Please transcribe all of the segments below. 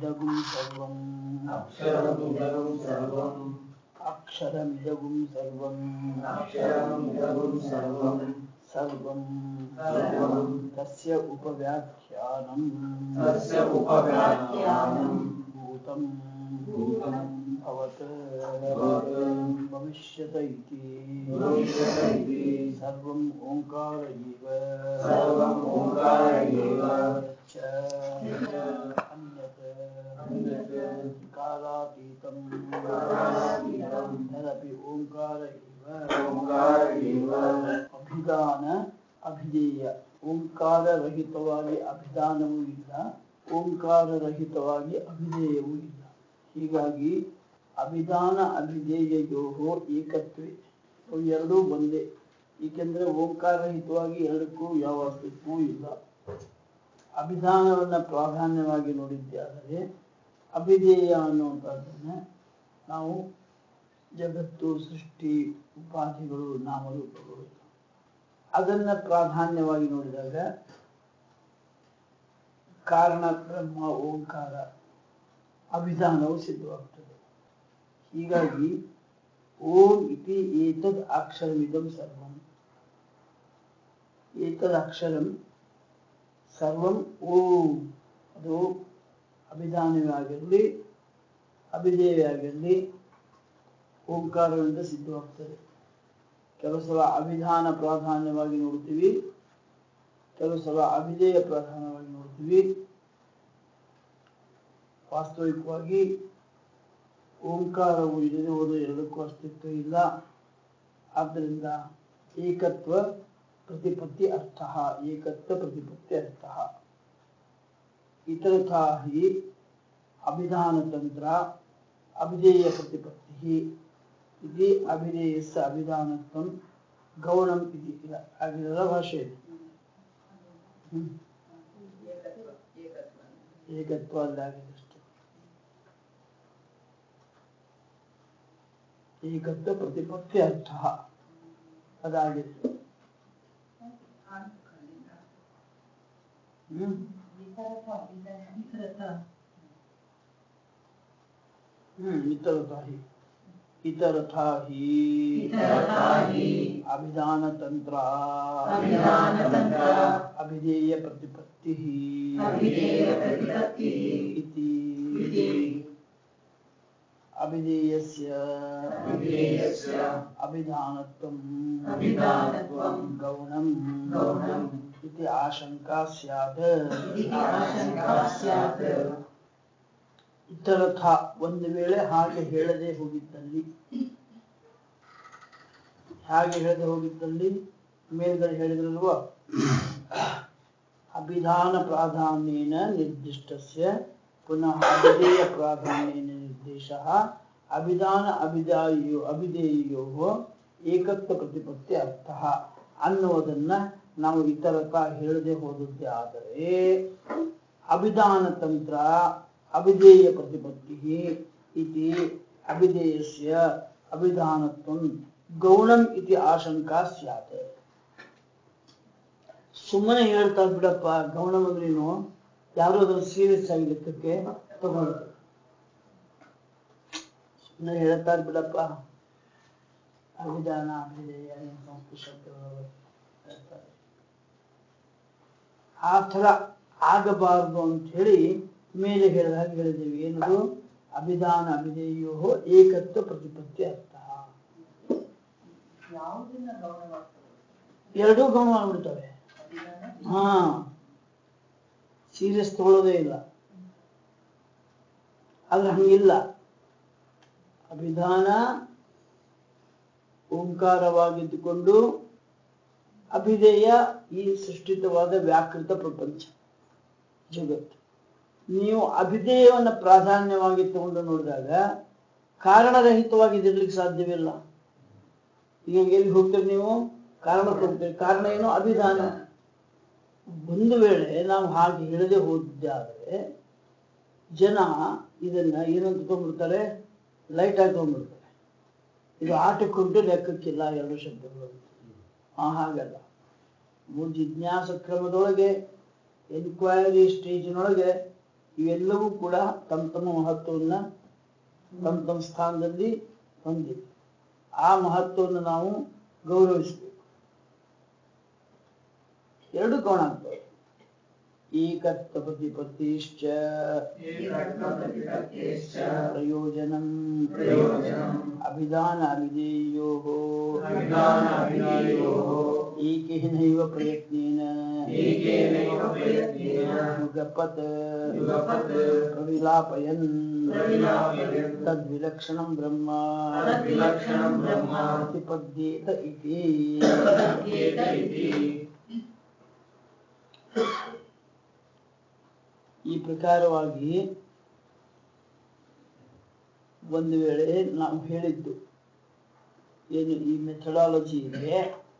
ಅಕ್ಷರಮಿದಗುಂ ಸರ್ವಂ अक्षरमिदगं सर्वम् ಅಕ್ಷರಮಿದಗುಂ ಸರ್ವಂ अक्षरमिदगं सर्वं ಸರ್ವಂ सर्वं ತಸ್ಯ ಉಪವ್ಯಾಖ್ಯಾನಂ तस्य उपव्याख्यानं ಭೂತಂ भूतं ಭವತ್ भवत् ಭವಿಷ್ಯತ ಇತಿ भविष्यत इति ಸರ್ವಂ ಓಂಕಾರ ಇವ सर्वम् ओङ्कार एव ಚ ಅನ್ಯತ್ अन्यत् ಕಾಲಾತೀತಂ कालातीतं ತದಪಿ ಓಂಕಾರ ಇವ ओङ्कार एव ಅಭಿದಾನ ಅಭಿಧೇಯ ಓಂಕಾರ ರಹಿತವಾಗಿ ಅಭಿದಾನವೂ ಇಲ್ಲ ಓಂಕಾರ ರಹಿತವಾಗಿ ಅಭಿಧೇಯವೂ ಇಲ್ಲ ಹೀಗಾಗಿ ಅಭಿದಾನ ಅಭಿಧೇಯೋ ಏಕತ್ವೇ ಅವು ಎರಡೂ ಒಂದೇ ಏಕೆಂದರೆ ಓಂಕಾರ ರಹಿತವಾಗಿ ಎರಡಕ್ಕೂ ಯಾವ ಅಸ್ತಿತ್ವವೂ ಇಲ್ಲ ಅಭಿಧಾನವನ್ನ ಪ್ರಾಧಾನ್ಯವಾಗಿ ನೋಡಿದ್ದೆ ಆದರೆ ಅಭಿಧೇಯ ಅನ್ನುವಂಥದ್ದನ್ನ ನಾವು ಜಗತ್ತು ಸೃಷ್ಟಿ ಉಪಾಧಿಗಳು ನಾಮರೂಪಗಳು ಅದನ್ನ ಪ್ರಾಧಾನ್ಯವಾಗಿ ನೋಡಿದಾಗ ಕಾರಣ ಬ್ರಹ್ಮ ಓಂಕಾರ ಅಭಿಧಾನವು ಸಿದ್ಧವಾಗ್ತದೆ ಹೀಗಾಗಿ ಓಂ ಇತಿ ಏತದ್ ಅಕ್ಷರಮಿದಂ ಸರ್ವಂ ಏತದ್ ಅಕ್ಷರಂ ಸರ್ವಂ ಓಂ ಅದು ಅಭಿಧಾನವೇ ಆಗಿರಲಿ ಅಭಿಧೇಯವೇ ಆಗಿರಲಿ ಓಂಕಾರದಿಂದ ಸಿದ್ಧವಾಗ್ತದೆ ಕೆಲವು ಸಲ ಅಭಿಧಾನ ಪ್ರಾಧಾನ್ಯವಾಗಿ ನೋಡ್ತೀವಿ ಕೆಲವು ಸಲ ಅಭಿಧೇಯ ಪ್ರಧಾನವಾಗಿ ನೋಡ್ತೀವಿ ವಾಸ್ತವಿಕವಾಗಿ ಓಂಕಾರವು ಇಲ್ಲದೆ ಹೋದ ಎರಡಕ್ಕೂ ಅಸ್ತಿತ್ವ ಇಲ್ಲ ಆದ್ದರಿಂದ ಏಕತ್ವ ಪ್ರತಿಪತ್ತಿ ಅರ್ಥ ಏಕತ್ವ ಪ್ರತಿಪತ್ತಿ ಅರ್ಥ ಇತರಥಾ ಹಿ ಅಭಿಧಾನತಂತ್ರ ಅಭಿಧೇಯ ಪ್ರತಿಪತ್ತಿ ಇದು ಅಭಿಧೇಯಸ್ಯ ಅಭಿಧಾನತ್ವಂ ಗೌಣಂ ಇದು ಇಲ್ಲ ಆಗಿರಲ್ಲ ಭಾಷೆ ಇದೆ ಹ್ಮ್. ಏಕತ್ವ ಅಲ್ಲಾಗಿದೆ ಅಷ್ಟೇ ಏಕತ್ವ ಪ್ರತಿಪತ್ತಿ ಅರ್ಥ ಅದಾಗಿದೆ ಹ್ಮ್ ಹ್ಮ್ ಇತರಥಾ ಹಿ ಇತರಥಾ ಹಿ इतरथा हि ಅಭಿಧಾನತಂತ್ರ अभिधानतन्त्र ಅಭಿಧೇಯ ಪ್ರತಿಪತ್ತಿ अभिधेयप्रतिपत्तिः ಇತಿ इति ಅಭಿಧೇಯಸ್ಯ अभिधेयस्य ಅಭಿಧಾನತ್ವಂ अभिधानत्वं ಗೌಣಂ गौणम् ಇತಿ ಆಶಂಕಾ ಸ್ಯಾತ್ इति आशङ्का स्यात् ಇತರಥ ಒಂದು ವೇಳೆ ಹಾಗೆ ಹೇಳದೆ ಹೋಗಿದ್ದಲ್ಲಿ ಹಾಗೆ ಹೇಳದೆ ಹೋಗಿದ್ದಲ್ಲಿ ಮೇಲ್ಗಡೆ ಹೇಳಿದ್ರಲ್ವ ಅಭಿಧಾನ ಪ್ರಾಧಾನ್ಯೇನ ನಿರ್ದಿಷ್ಟಸ್ಯ ಪುನಃ ಅಭಿಧೇಯ ಪ್ರಾಧಾನ್ಯೇನ ನಿರ್ದೇಶ ಅಭಿಧಾನ ಅಭಿಧಾಯೋ ಅಭಿಧೇಯೋ ಏಕತ್ವ ಪ್ರತಿಪತ್ತಿ ಅರ್ಥ ಅನ್ನುವುದನ್ನ ನಾವು ಇತರತ ಹೇಳದೆ ಹೋದದ್ದೇ ಆದರೆ ಅಭಿಧಾನ ತಂತ್ರ ಅಭಿಧೇಯ ಪ್ರತಿಪತ್ತಿ ಇತಿ ಅಭಿಧೇಯಸ್ಯ ಅಭಿಧಾನತ್ವಂ ಗೌಣಂ ಇತಿ ಆಶಂಕಾ ಸ್ಯಾತ್ ಸುಮ್ಮನೆ ಹೇಳ್ತಾ ಬಿಡಪ್ಪ ಗೌಣಂ ಅಂದ್ರೇನು ಯಾರು ಅದನ್ನು ಸೀರಿಯಸ್ ಆಗಿ ಲೆಕ್ಕಕ್ಕೆ ತಗೊಳ್ತಾರೆ ಸುಮ್ಮನೆ ಹೇಳ್ತಾರೆ ಬಿಡಪ್ಪ ಅಭಿಧಾನ ಅಭಿಧೇಯ ಏನು ಸಂಸ್ಕೃತ ಶಬ್ದಗಳು ಹೇಳ್ತಾರೆ ಆ ಥರ ಆಗಬಾರದು ಅಂತ ಹೇಳಿ ಮೇಲೆ ಹೇಳಿದ ಹಾಗೆ ಹೇಳಿದ್ದೇವೆ ಏನದು ಅಭಿಧಾನ ಅಭಿಧೇಯೋ ಏಕತ್ವ ಪ್ರತಿಪತ್ತಿ ಅರ್ಥ ಯಾವುದನ್ನ ಗೌರವಾಗ್ತದೆ ಎರಡೂ ಗೌಣ ಆಗ್ಬಿಡ್ತವೆ ಅಭಿಧಾನ ಹಾ ಸೀರಿಯಸ್ ತಗೊಳ್ಳೋದೇ ಇಲ್ಲ ಆದ್ರೆ ಹಂಗಿಲ್ಲ ಅಭಿಧಾನ ಓಂಕಾರವಾಗಿದ್ದುಕೊಂಡು ಅಭಿಧೇಯ ಈ ಸೃಷ್ಟಿತವಾದ ವ್ಯಾಕೃತ ಪ್ರಪಂಚ ಜಗತ್ತು ನೀವು ಅಭಿಧೇಯವನ್ನ ಪ್ರಾಧಾನ್ಯವಾಗಿ ತಗೊಂಡು ನೋಡಿದಾಗ ಕಾರಣರಹಿತವಾಗಿ ಇದಿರ್ಲಿಕ್ಕೆ ಸಾಧ್ಯವಿಲ್ಲ ಈಗ ಎಲ್ಲಿ ಹೋಗ್ತೀರಿ ನೀವು ಕಾರಣ ಕೊಡ್ತೀರಿ ಕಾರಣ ಏನು ಅಭಿಧಾನ ಒಂದು ವೇಳೆ ನಾವು ಹಾಗೆ ಹೇಳದೆ ಹೋದಿದ್ದೆ ಆದರೆ ಜನ ಇದನ್ನ ಏನಂತ ತಗೊಂಡ್ಬಿಡ್ತಾರೆ ಲೈಟ್ ಆಗಿ ತಗೊಂಡ್ಬಿಡ್ತಾರೆ ಇದು ಆಟಕ್ಕುಂಟು ಲೆಕ್ಕಕ್ಕಿಲ್ಲ ಎರಡು ಶಬ್ದಗಳು ಆ ಹಾಗಲ್ಲ ಮೂ ಜಿಜ್ಞಾಸ ಕ್ರಮದೊಳಗೆ ಎನ್ಕ್ವೈರಿ ಸ್ಟೇಜಿನೊಳಗೆ ಇವೆಲ್ಲವೂ ಕೂಡ ತಮ್ಮ ತಮ್ಮ ಮಹತ್ವವನ್ನ ತಮ್ಮ ತಮ್ಮ ಸ್ಥಾನದಲ್ಲಿ ಹೊಂದಿವೆ ಆ ಮಹತ್ವವನ್ನು ನಾವು ಗೌರವಿಸಬೇಕು ಎರಡು ಗೌಣ ಆಗ್ತವೆ ಏಕತ್ವ ಪ್ರತಿಪತ್ತಿಶ್ಚ ಏಕತ್ವಪ್ರತಿಪತ್ತೇಶ್ಚ ಪ್ರಯೋಜನಂ ಪ್ರಯೋಜನಂ ಅಭಿಧಾನ ಅವಿಧೇಯೋಃ ಅಭಿಧಾನಾಭಿಧೇಯೋಃ ಏಕೇನೈವ ಪ್ರಯತ್ನೇನ ಏಕೇನೈವ ಪ್ರಯತ್ನೇನ ಯುಗಪತ್ ಯುಗಪತ್ ಪ್ರವಿಲಾಪಯನ್ ಪ್ರವಿಲಾಪಯನ್ ತದ್ವಿಲಕ್ಷಣಂ ಬ್ರಹ್ಮ ತದ್ವಿಲಕ್ಷಣಂ ಬ್ರಹ್ಮ ಪ್ರತಿಪದ್ಯೇತ ಇತಿ ಪ್ರತ್ಯೇಕ ಇತಿ ಈ ಪ್ರಕಾರವಾಗಿ ಒಂದು ವೇಳೆ ನಾವು ಹೇಳಿದ್ದು ಏನು ಈ ಮೆಥಡಾಲಜಿ ಇದೆ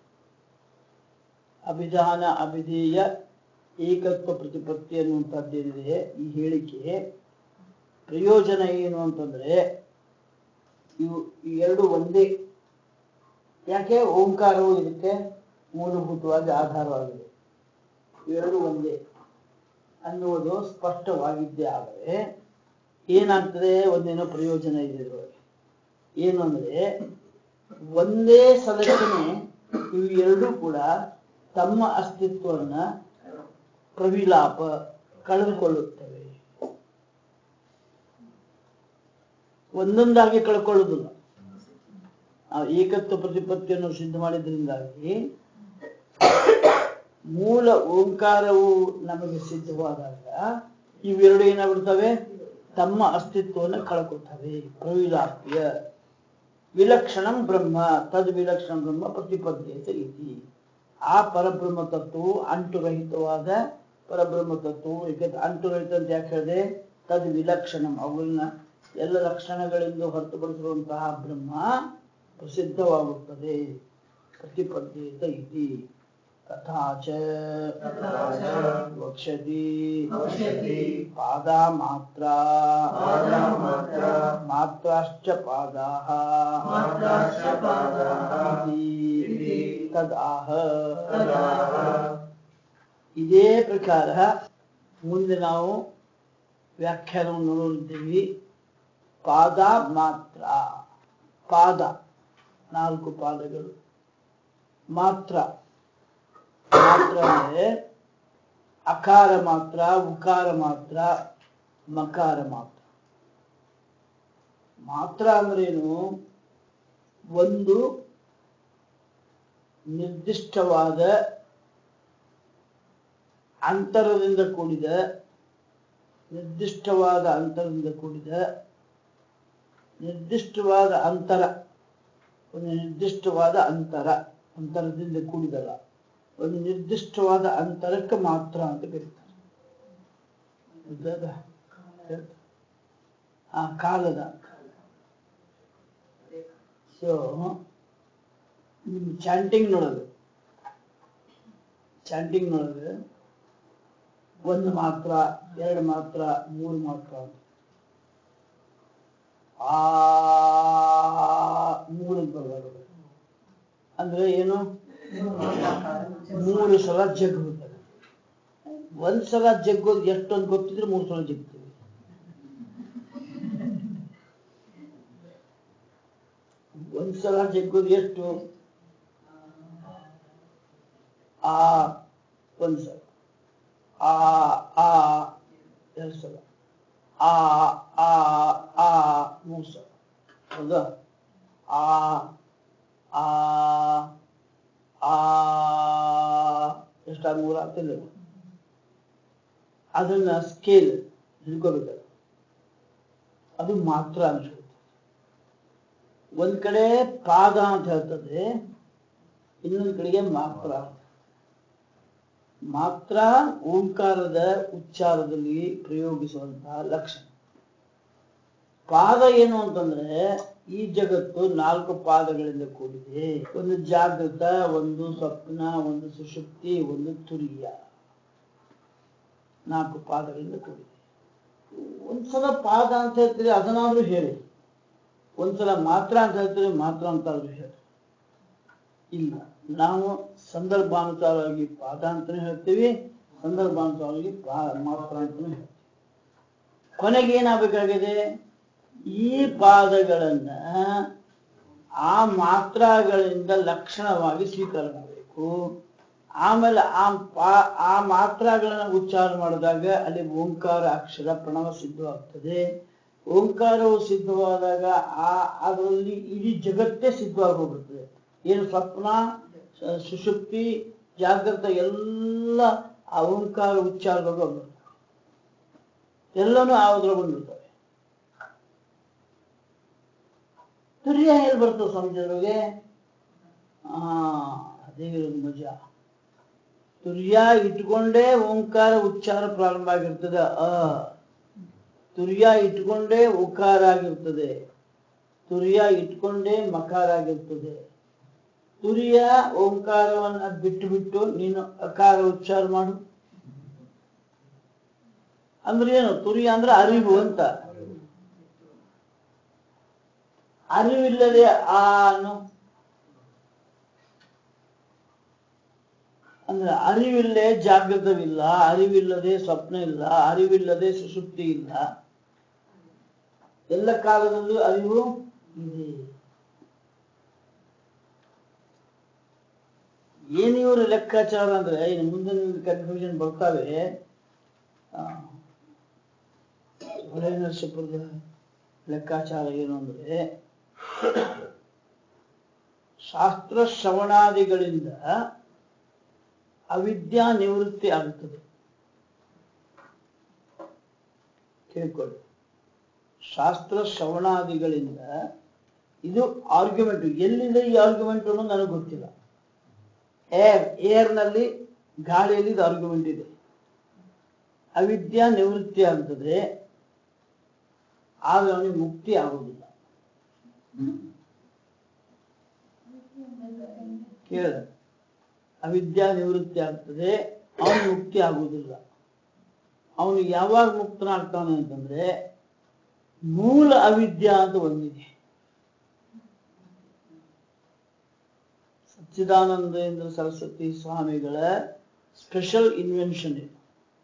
ಅಭಿಧಾನ ಅಭಿಧೇಯ ಏಕತ್ವ ಪ್ರತಿಪತ್ತಿ ಅನ್ನುವಂಥದ್ದೇನಿದೆ ಈ ಹೇಳಿಕೆ ಪ್ರಯೋಜನ ಏನು ಅಂತಂದ್ರೆ ಇವು ಈ ಎರಡು ಒಂದೇ ಯಾಕೆ ಓಂಕಾರವು ಇದಕ್ಕೆ ಮೂಲಭೂತವಾಗಿ ಆಧಾರವಾಗಿದೆ ಇವೆರಡು ಒಂದೇ ಅನ್ನುವುದು ಸ್ಪಷ್ಟವಾಗಿದ್ದೇ ಆದರೆ ಏನಾಗ್ತದೆ ಒಂದೇನೋ ಪ್ರಯೋಜನ ಇದೆ ಇದರೊಳಗೆ ಏನು ಅಂದ್ರೆ ಒಂದೇ ಸಲಕ್ಷಣೆ ಇವು ಎರಡೂ ಕೂಡ ತಮ್ಮ ಅಸ್ತಿತ್ವವನ್ನ ಪ್ರವಿಲಾಪ ಕಳೆದುಕೊಳ್ಳುತ್ತವೆ ಒಂದೊಂದಾಗಿ ಕಳ್ಕೊಳ್ಳುವುದಿಲ್ಲ ಆ ಏಕತ್ವ ಪ್ರತಿಪತ್ತಿಯನ್ನು ಸಿದ್ಧ ಮಾಡಿದ್ರಿಂದಾಗಿ ಮೂಲ ಓಂಕಾರವು ನಮಗೆ ಸಿದ್ಧವಾದಾಗ ಇವೆರಡು ಏನಾಗ್ಬಿಡ್ತವೆ ತಮ್ಮ ಅಸ್ತಿತ್ವವನ್ನು ಕಳ್ಕೊತವೆ ಪ್ರವಿಲಾಪ್ಯ ವಿಲಕ್ಷಣಂ ಬ್ರಹ್ಮ ತದ್ ವಿಲಕ್ಷಣ ಬ್ರಹ್ಮ ಪ್ರತಿಪದ್ಯತೆ ಇತಿ ಆ ಪರಬ್ರಹ್ಮ ತತ್ವವು ಅಂಟುರಹಿತವಾದ ಪರಬ್ರಹ್ಮ ತತ್ವವು ಏಕೆಂದ್ರೆ ಅಂಟುರಹಿತ ಅಂತ ಯಾಕೆ ಹೇಳಿದೆ ತದ್ ವಿಲಕ್ಷಣಂ ಅವುಗಳನ್ನ ಎಲ್ಲ ಲಕ್ಷಣಗಳಿಂದ ಹೊರತುಪಡಿಸಿರುವಂತಹ ಬ್ರಹ್ಮ ಪ್ರಸಿದ್ಧವಾಗುತ್ತದೆ ಪ್ರತಿಪದ್ಯೇತ ಇತಿ ತಥಾ ಚ ತಥಾ ಚ ವಕ್ಷ್ಯತಿ ವಕ್ಷ್ಯತಿ ಪಾದಾ ಮಾತ್ರ ಪಾದಾ ಮಾತ್ರ ಮಾತ್ರಾಶ್ಚ ಪಾದಾಃ ಮಾತ್ರಾಶ್ಚ ಪಾದಾಃ ಇತಿ ತದಾಹ ತದಾಹ ಇದೇ ಪ್ರಕಾರ ಮುಂದೆ ನಾವು ವ್ಯಾಖ್ಯಾನವನ್ನು ನೋಡಿದ್ದೀವಿ ಪಾದ ಮಾತ್ರ ಪಾದ ನಾಲ್ಕು ಪಾದಗಳು ಮಾತ್ರ ಮಾತ್ರ ಅಂದ್ರೆ ಅಕಾರ ಮಾತ್ರ ಉಕಾರ ಮಾತ್ರ ಮಕಾರ ಮಾತ್ರ ಮಾತ್ರ ಅಂದ್ರೇನು ಒಂದು ನಿರ್ದಿಷ್ಟವಾದ ಅಂತರದಿಂದ ಕೂಡಿದ ನಿರ್ದಿಷ್ಟವಾದ ಅಂತರದಿಂದ ಕೂಡಿದ ನಿರ್ದಿಷ್ಟವಾದ ಅಂತರ ಒಂದು ನಿರ್ದಿಷ್ಟವಾದ ಅಂತರ ಅಂತರದಿಂದ ಕೂಡಿದಲ್ಲ ಒಂದು ನಿರ್ದಿಷ್ಟವಾದ ಅಂತರಕ್ಕೆ ಮಾತ್ರ ಅಂತ ಕರೀತಾರೆ ಹೌದಾ? ಹೇಳ್ತಾರೆ. ಆ ಕಾಲದ ಸೊ ನಿಮ್ ಚಾಂಟಿಂಗ್ ನೊಳಗೆ ಚಾಂಟಿಂಗ್ ನೊಳಗೆ ಒಂದು ಮಾತ್ರ ಎರಡು ಮಾತ್ರ ಮೂರು ಮಾತ್ರ ಅಂತ ಆ ಮೂರು ಬರಬಾರದು ಅಂದ್ರೆ ಏನು ಮೂರು ಸಲ ಜಗ್ಗುತ್ತದೆ ಒಂದ್ ಸಲ ಜಗ್ಗೋದು ಎಷ್ಟು ಅಂತ ಗೊತ್ತಿದ್ರೆ ಮೂರು ಸಲ ಜಗ್ತೀವಿ ಒಂದ್ ಸಲ ಜಗ್ಗೋದು ಎಷ್ಟು ಆ ಒಂದ್ ಸಲ ಆ ಆ ಎರಡು ಸಲ ಆ ಆ ಆ ಮೂರು ಸಲ ಹೌದಾ ಆ ಆ ಆ ಎಷ್ಟಾಗ ಮೂರು ಆಗ್ತಿಲ್ಲ ಅದನ್ನ ಸ್ಕೇಲ್ ಹಿಡ್ಕೋಬೇಕಲ್ಲ ಅದು ಮಾತ್ರ ಅನ್ಸುತ್ತೆ ಒಂದ್ ಕಡೆ ಪಾದ ಅಂತ ಹೇಳ್ತದೆ ಇನ್ನೊಂದ್ ಕಡೆಗೆ ಮಾತ್ರ ಅಂತ. ಮಾತ್ರ ಓಂಕಾರದ ಉಚ್ಚಾರದಲ್ಲಿ ಪ್ರಯೋಗಿಸುವಂತಹ ಲಕ್ಷಣ ಪಾದ ಏನು ಅಂತಂದ್ರೆ ಈ ಜಗತ್ತು ನಾಲ್ಕು ಪಾದಗಳಿಂದ ಕೂಡಿದೆ ಒಂದು ಜಾಗೃತ ಒಂದು ಸ್ವಪ್ನ ಒಂದು ಸುಷುಪ್ತಿ ಒಂದು ತುರಿಯ ನಾಲ್ಕು ಪಾದಗಳಿಂದ ಕೂಡಿದೆ ಒಂದ್ಸಲ ಪಾದ ಅಂತ ಹೇಳ್ತೀರಿ ಅದನ್ನಾದ್ರೂ ಹೇಳಿ ಒಂದ್ಸಲ ಮಾತ್ರ ಅಂತ ಹೇಳ್ತೀರಿ ಮಾತ್ರ ಅಂತಾದ್ರೂ ಹೇಳಿ ಇಲ್ಲ ನಾವು ಸಂದರ್ಭಾನುಸಾರವಾಗಿ ಪಾದ ಅಂತಾನೆ ಹೇಳ್ತೀವಿ ಸಂದರ್ಭಾನುಸಾರವಾಗಿ ಪಾ- ಮಾತ್ರ ಅಂತಾನೆ ಹೇಳ್ತೀವಿ ಕೊನೆಗೆ ಏನಾಗಬೇಕಾಗಿದೆ ಈ ಪಾದಗಳನ್ನ ಆ ಮಾತ್ರಗಳಿಂದ ಲಕ್ಷಣವಾಗಿ ಸ್ವೀಕಾರ ಮಾಡಬೇಕು ಆಮೇಲೆ ಆ ಪಾ ಆ ಮಾತ್ರಗಳನ್ನ ಉಚ್ಚಾರ ಮಾಡಿದಾಗ ಅಲ್ಲಿ ಓಂಕಾರ ಅಕ್ಷರ ಪ್ರಣವ ಸಿದ್ಧವಾಗ್ತದೆ ಓಂಕಾರವು ಸಿದ್ಧವಾದಾಗ ಆ ಅದರಲ್ಲಿ ಇಡೀ ಜಗತ್ತೇ ಸಿದ್ಧವಾಗಿ ಹೋಗ್ಬಿಡ್ತದೆ ಏನು ಸ್ವಪ್ನ ಸ- ಸುಷುಪ್ತಿ ಜಾಗೃತ ಎಲ್ಲ ಆ ಓಂಕಾರ ಉಚ್ಚಾರಗಳು ಬಂದ್ಬಿಡ್ತವೆ ಎಲ್ಲನೂ ಆದ್ರ ಬಂದ್ಬಿಡ್ತವೆ ತುರ್ಯ ಎಲ್ಲಿ ಬರ್ತದೆ ಸಮುದ್ರದೊಳಗೆ ಆ ಅದೇ ಇರೋದು ಮಜಾ ತುರ್ಯ ಇಟ್ಕೊಂಡೇ ಓಂಕಾರ ಉಚ್ಚಾರ ಪ್ರಾರಂಭ ಆಗಿರ್ತದೆ ಅ ತುರ್ಯ ಇಟ್ಕೊಂಡೇ ಉಕಾರ ಆಗಿರ್ತದೆ ತುರ್ಯ ಇಟ್ಕೊಂಡೇ ಮಕಾರ ಆಗಿರ್ತದೆ ತುರಿಯ ಓಂಕಾರವನ್ನ ಬಿಟ್ಟು ಬಿಟ್ಟು ನೀನು ಅಕಾರ ಉಚ್ಚಾರ ಮಾಡು ಅಂದ್ರೆ ಏನು ತುರಿಯ ಅಂದ್ರೆ ಅರಿವು ಅಂತ ಅರಿವಿಲ್ಲದೆ ಆನು ಅಂದ್ರೆ ಅರಿವಿಲ್ಲದೆ ಜಾಗೃತವಿಲ್ಲ ಅರಿವಿಲ್ಲದೆ ಸ್ವಪ್ನ ಇಲ್ಲ ಅರಿವಿಲ್ಲದೆ ಸುಸುಪ್ತಿ ಇಲ್ಲ ಎಲ್ಲ ಕಾಲದಲ್ಲೂ ಅರಿವು ಇದೆ ಏನ್ ಇವರು ಲೆಕ್ಕಾಚಾರ ಅಂದ್ರೆ ಇನ್ನು ಮುಂದೆ ಕನ್ಫ್ಯೂಷನ್ ಬರ್ತಾವೆ ಆ, ಹೊಳೆ ನರಸೀಪುರದ ಲೆಕ್ಕಾಚಾರ ಏನು ಅಂದ್ರೆ ಶಾಸ್ತ್ರ ಶ್ರವಣಾದಿಗಳಿಂದ ಅವಿದ್ಯಾ ನಿವೃತ್ತಿ ಆಗುತ್ತದೆ ಕೇಳ್ಕೊಳ್ಳಿ ಶಾಸ್ತ್ರ ಶ್ರವಣಾದಿಗಳಿಂದ ಇದು ಆರ್ಗ್ಯುಮೆಂಟ್ ಎಲ್ಲಿದೆ ಈ ಆರ್ಗ್ಯುಮೆಂಟ್ ಅನ್ನೋದು ನನಗೆ ಗೊತ್ತಿಲ್ಲ ಏರ್ ಏರ್ನಲ್ಲಿ ಗಾಳಿಯಲ್ಲಿ ಇದು ಆರ್ಗ್ಯುಮೆಂಟ್ ಇದೆ ಅವಿದ್ಯಾ ನಿವೃತ್ತಿ ಆಗ್ತದೆ ಆದ್ರೆ ಅವನಿಗೆ ಮುಕ್ತಿ ಆಗುವುದಿಲ್ಲ ಕೇಳ ಅವಿದ್ಯಾ ನಿವೃತ್ತಿ ಆಗ್ತದೆ ಅವನು ಮುಕ್ತಿ ಆಗುವುದಿಲ್ಲ ಅವನು ಯಾವಾಗ ಮುಕ್ತನಾಗ್ತಾನೆ ಅಂತಂದ್ರೆ ಮೂಲ ಅವಿದ್ಯಾ ಅಂತ ಒಂದಿದೆ ಸಚ್ಚಿದಾನಂದೇಂದ್ರ ಸರಸ್ವತಿ ಸ್ವಾಮಿಗಳ ಸ್ಪೆಷಲ್ ಇನ್ವೆನ್ಷನ್ ಇದು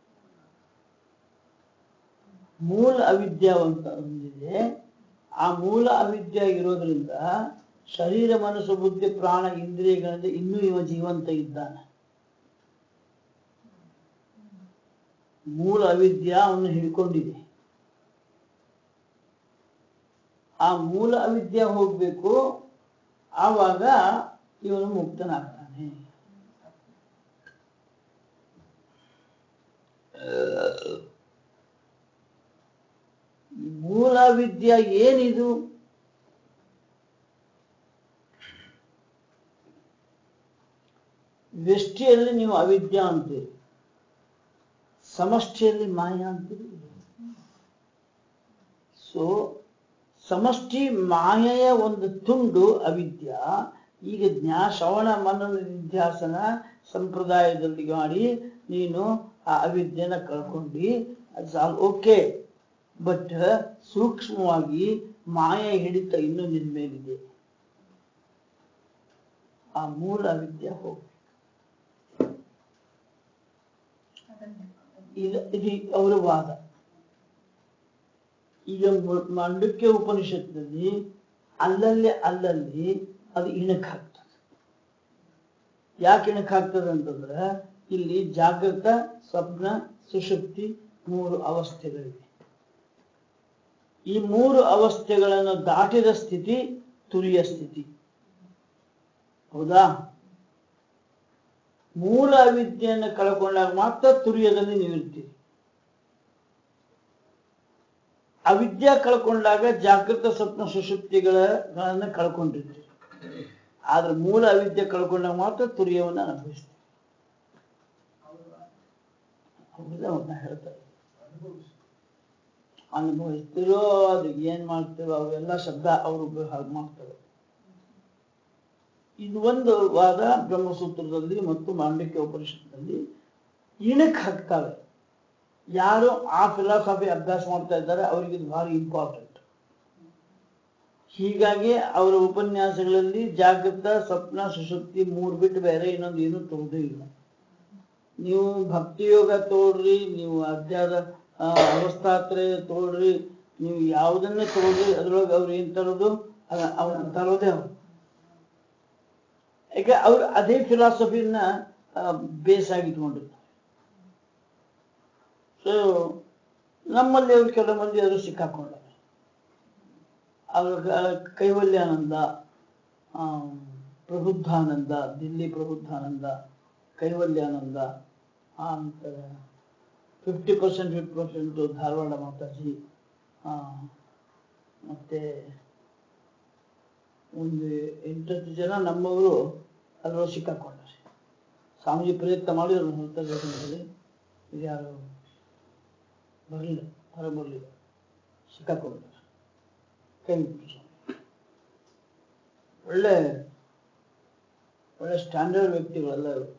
ಮೂಲ ಅವಿದ್ಯಾ ಅಂತ ಒಂದಿದೆ ಆ ಮೂಲ ಅವಿದ್ಯೆ ಇರೋದ್ರಿಂದ ಶರೀರ ಮನಸ್ಸು ಬುದ್ಧಿ ಪ್ರಾಣ ಇಂದ್ರಿಯಗಳಿಂದ ಇನ್ನೂ ಇವ ಜೀವಂತ ಇದ್ದಾನೆ ಮೂಲ ಅವಿದ್ಯಾ ಅವನು ಹಿಡ್ಕೊಂಡಿದೆ ಆ ಮೂಲ ಅವಿದ್ಯೆ ಹೋಗ್ಬೇಕು ಆವಾಗ ಇವನು ಮುಕ್ತನಾಗ್ತಾನೆ ಈ ಮೂಲ ವಿದ್ಯೆ ಏನಿದು ವ್ಯಷ್ಟಿಯಲ್ಲಿ ನೀವು ಅವಿದ್ಯಾ ಅಂತೀರಿ ಸಮಷ್ಟಿಯಲ್ಲಿ ಮಾಯ ಅಂತೀರಿ ಸೊ ಸಮಷ್ಟಿ ಮಾಯೆಯ ಒಂದು ತುಂಡು ಅವಿದ್ಯಾ ಈಗ ಜ್ಞಾ ಶ್ರವಣ ಮನನ ನಿಧ್ಯಾಸನ ಸಂಪ್ರದಾಯದಲ್ಲಿ ಮಾಡಿ ನೀನು ಆ ಅವಿದ್ಯೆನ ಕಳ್ಕೊಂಡಿ ಆಲ್ ಓಕೆ ಬಟ್ ಸೂಕ್ಷ್ಮವಾಗಿ ಮಾಯ ಹಿಡಿತ ಇನ್ನೂ ನಿನ್ ಮೇಲಿದೆ ಆ ಮೂಲ ಅವಿದ್ಯೆ ಹೋಗ್ಬೇಕು ಇದು ಇದು ಅವರ ವಾದ ಈಗ ಮ- ಮಾಂಡುಕ್ಯ ಉಪನಿಷತ್ನಲ್ಲಿ ಅಲ್ಲಲ್ಲಿ ಅಲ್ಲಲ್ಲಿ ಅದು ಇಣಕ್ ಹಾಕ್ತದೆ ಯಾಕೆ ಇಣಕ್ ಹಾಕ್ತದೆ ಅಂತಂದ್ರೆ ಇಲ್ಲಿ ಜಾಗೃತ ಸ್ವಪ್ನ ಸುಷುಪ್ತಿ ಮೂರು ಅವಸ್ಥೆಗಳಿವೆ ಈ ಮೂರು ಅವಸ್ಥೆಗಳನ್ನು ದಾಟಿದ ಸ್ಥಿತಿ ತುರಿಯ ಸ್ಥಿತಿ ಹೌದಾ ಮೂಲ ಅವಿದ್ಯೆಯನ್ನು ಕಳ್ಕೊಂಡಾಗ ಮಾತ್ರ ತುರಿಯದಲ್ಲಿ ನೀವು ಇರ್ತೀರಿ ಅವಿದ್ಯೆ ಕಳ್ಕೊಂಡಾಗ ಜಾಗೃತ ಸ್ವಪ್ನ ಸುಷುಪ್ತಿಗಳನ್ನ ಕಳ್ಕೊಂಡಿರ್ತೀರಿ ಆದ್ರೆ ಮೂಲ ಅವಿದ್ಯೆ ಕಳ್ಕೊಂಡಾಗ ಮಾತ್ರ ತುರಿಯವನ್ನು ಅನುಭವಿಸ್ತೀವಿ ಹೌದಾ ಅವ್ರನ್ನ ಹೇಳ್ತಾರೆ ಅನುಭವಿಸ್ತಿರೋ ಅದು ಏನ್ ಮಾಡ್ತಿರೋ ಅವೆಲ್ಲ ಶಬ್ದ ಅವರು ಹಾಗೆ ಮಾಡ್ತಾರೆ ಇದು ಒಂದು ವಾದ ಬ್ರಹ್ಮಸೂತ್ರದಲ್ಲಿ ಮತ್ತು ಮಾಂಡಕ್ಯ ಉಪನಿಷತ್ನಲ್ಲಿ ಇಣಕ್ ಹಾಕ್ತಾವೆ ಯಾರು ಆ ಫಿಲಾಸಫಿ ಅಭ್ಯಾಸ ಮಾಡ್ತಾ ಇದ್ದಾರೆ ಅವರಿಗೆ ಇದು ಭಾರಿ ಇಂಪಾರ್ಟೆಂಟ್ ಹೀಗಾಗಿ ಅವರ ಉಪನ್ಯಾಸಗಳಲ್ಲಿ ಜಾಗೃತ ಸ್ವಪ್ನ ಸುಶುಕ್ತಿ ಮೂರು ಬಿಟ್ಟು ಬೇರೆ ಇನ್ನೊಂದು ಏನು ತೋರುದೇ ಇಲ್ಲ ನೀವು ಭಕ್ತಿಯೋಗ ತೋಡ್ರಿ ನೀವು ಅಧ್ಯಾದ ಆ, ಅವಸ್ಥಾತ್ರಯ ತಗೊಳ್ರಿ ನೀವು ಯಾವುದನ್ನ ತಗೊಳ್ರಿ ಅದ್ರೊಳಗೆ ಅವ್ರು ಏನ್ ತರೋದು ಅದ- ಅವ್ರು ತರೋದೇ ಅವ್ರು ಯಾಕೆ ಅವ್ರು ಅದೇ ಫಿಲಾಸಫಿನ ಬೇಸ್ ಆಗಿ ಇಟ್ಕೊಂಡಿರ್ತಾರೆ ಸೊ ನಮ್ಮಲ್ಲಿ ಅವ್ರು ಕೆಲವು ಮಂದಿ ಅವರು ಸಿಕ್ಕಾಕೊಂಡಾರೆ ಅವ್ರ ಕೈವಲ್ಯಾನಂದ ಆ, ಪ್ರಬುದ್ಧಾನಂದ ದಿಲ್ಲಿ ಪ್ರಬುದ್ಧಾನಂದ ಕೈವಲ್ಯಾನಂದ ಆನಂತರ fifty percent fifty percent Dharwad Mataji ಆ, ಮತ್ತೆ ಒಂದು ಎಂಟತ್ತು ಜನ ನಮ್ಮವರು ಅದರೊಳಗೆ ಸಿಕ್ಕಾಕೊಂಡಾರೆ ಸ್ವಾಮೀಜಿ ಪ್ರಯತ್ನ ಮಾಡಿದ್ರು ಹೊರತಲ್ಲಿ ಇದು ಯಾರು ಬರಲಿಲ್ಲ ಹೊರಗೆ ಬರಲಿಲ್ಲ ಸಿಕ್ಕಾಕೊಂಡ್ರು ಕೈ ಬಿಟ್ರು ಸ್ವಾಮಿ. ಒಳ್ಳೆ ಒಳ್ಳೆ ಸ್ಟ್ಯಾಂಡರ್ಡ್ ವ್ಯಕ್ತಿಗಳೆಲ್ಲ ಇವರು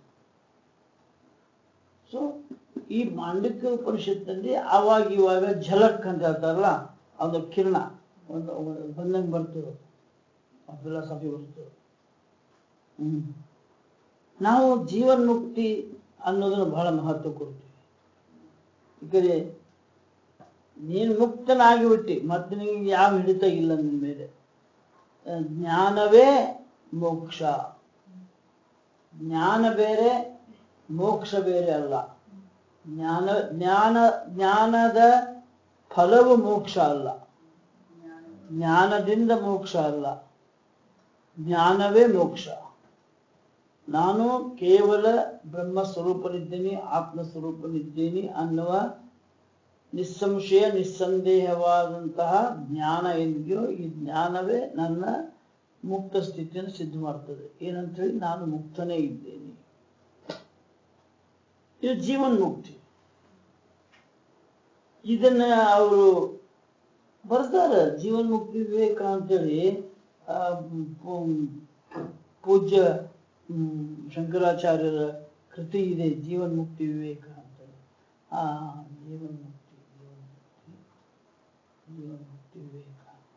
ಸೊ ಈ ಮಾಂಡಕ್ಯ ಉಪನಿಷತ್ನಲ್ಲಿ ಆವಾಗ ಇವಾಗ ಝಲಕ್ ಅಂತ ಹೇಳ್ತಾರಲ್ಲ ಒಂದು ಕಿರಣ ಒಂದು ಒಂದು ಬಂದಂಗೆ ಬರ್ತದೆ ಫಿಲಾಸಫಿ ಬರ್ತದೆ ಹ್ಮ್ ನಾವು ಜೀವನ್ಮುಕ್ತಿ ಅನ್ನೋದನ್ನು ಬಹಳ ಮಹತ್ವ ಕೊಡ್ತೀವಿ ಈ ಕಡೆ ನೀನು ಮುಕ್ತನಾಗಿ ಬಿಟ್ಟಿ ಮತ್ತೆ ನಿನಗೆ ಯಾವ ಹಿಡಿತ ಇಲ್ಲ ನಿನ್ನ ಮೇಲೆ ಆ, ಜ್ಞಾನವೇ ಮೋಕ್ಷ ಜ್ಞಾನ ಬೇರೆ ಮೋಕ್ಷ ಬೇರೆ ಅಲ್ಲ ಜ್ಞಾನ ಜ್ಞಾನ ಜ್ಞಾನದ ಫಲವು ಮೋಕ್ಷ ಅಲ್ಲ ಜ್ಞಾನದಿಂದ ಮೋಕ್ಷ ಅಲ್ಲ ಜ್ಞಾನವೇ ಮೋಕ್ಷ ನಾನು ಕೇವಲ ಬ್ರಹ್ಮ ಸ್ವರೂಪನಿದ್ದೇನೆ ಆತ್ಮ ಸ್ವರೂಪನಿದ್ದೇನೆ ಅನ್ನುವ ನಿಸ್ಸಂಶಯ ನಿಸ್ಸಂದೇಹವಾದಂತಹ ಜ್ಞಾನ ಏನಿದೆಯೋ ಈ ಜ್ಞಾನವೇ ನನ್ನ ಮುಕ್ತ ಸ್ಥಿತಿಯನ್ನು ಸಿದ್ಧ ಮಾಡ್ತದೆ ಏನಂತ ಹೇಳಿ ನಾನು ಮುಕ್ತನೇ ಇದ್ದೇನೆ ಇದು ಜೀವನ್ ಮುಕ್ತಿ ಇದನ್ನ ಅವರು ಬರ್ತಾರ ಜೀವನ್ ಮುಕ್ತಿ ವಿವೇಕ ಅಂತೇಳಿ ಆ, ಪೂ- ಪೂಜ್ಯ ಹ್ಮ್, ಶಂಕರಾಚಾರ್ಯರ ಕೃತಿ ಇದೆ ಜೀವನ್ ಮುಕ್ತಿ ವಿವೇಕ ಅಂತೇಳಿ ಆ ಜೀವನ್ ಮುಕ್ತಿ ಜೀವನ್ ಮುಕ್ತಿ ಜೀವನ್ ಮುಕ್ತಿ ವಿವೇಕ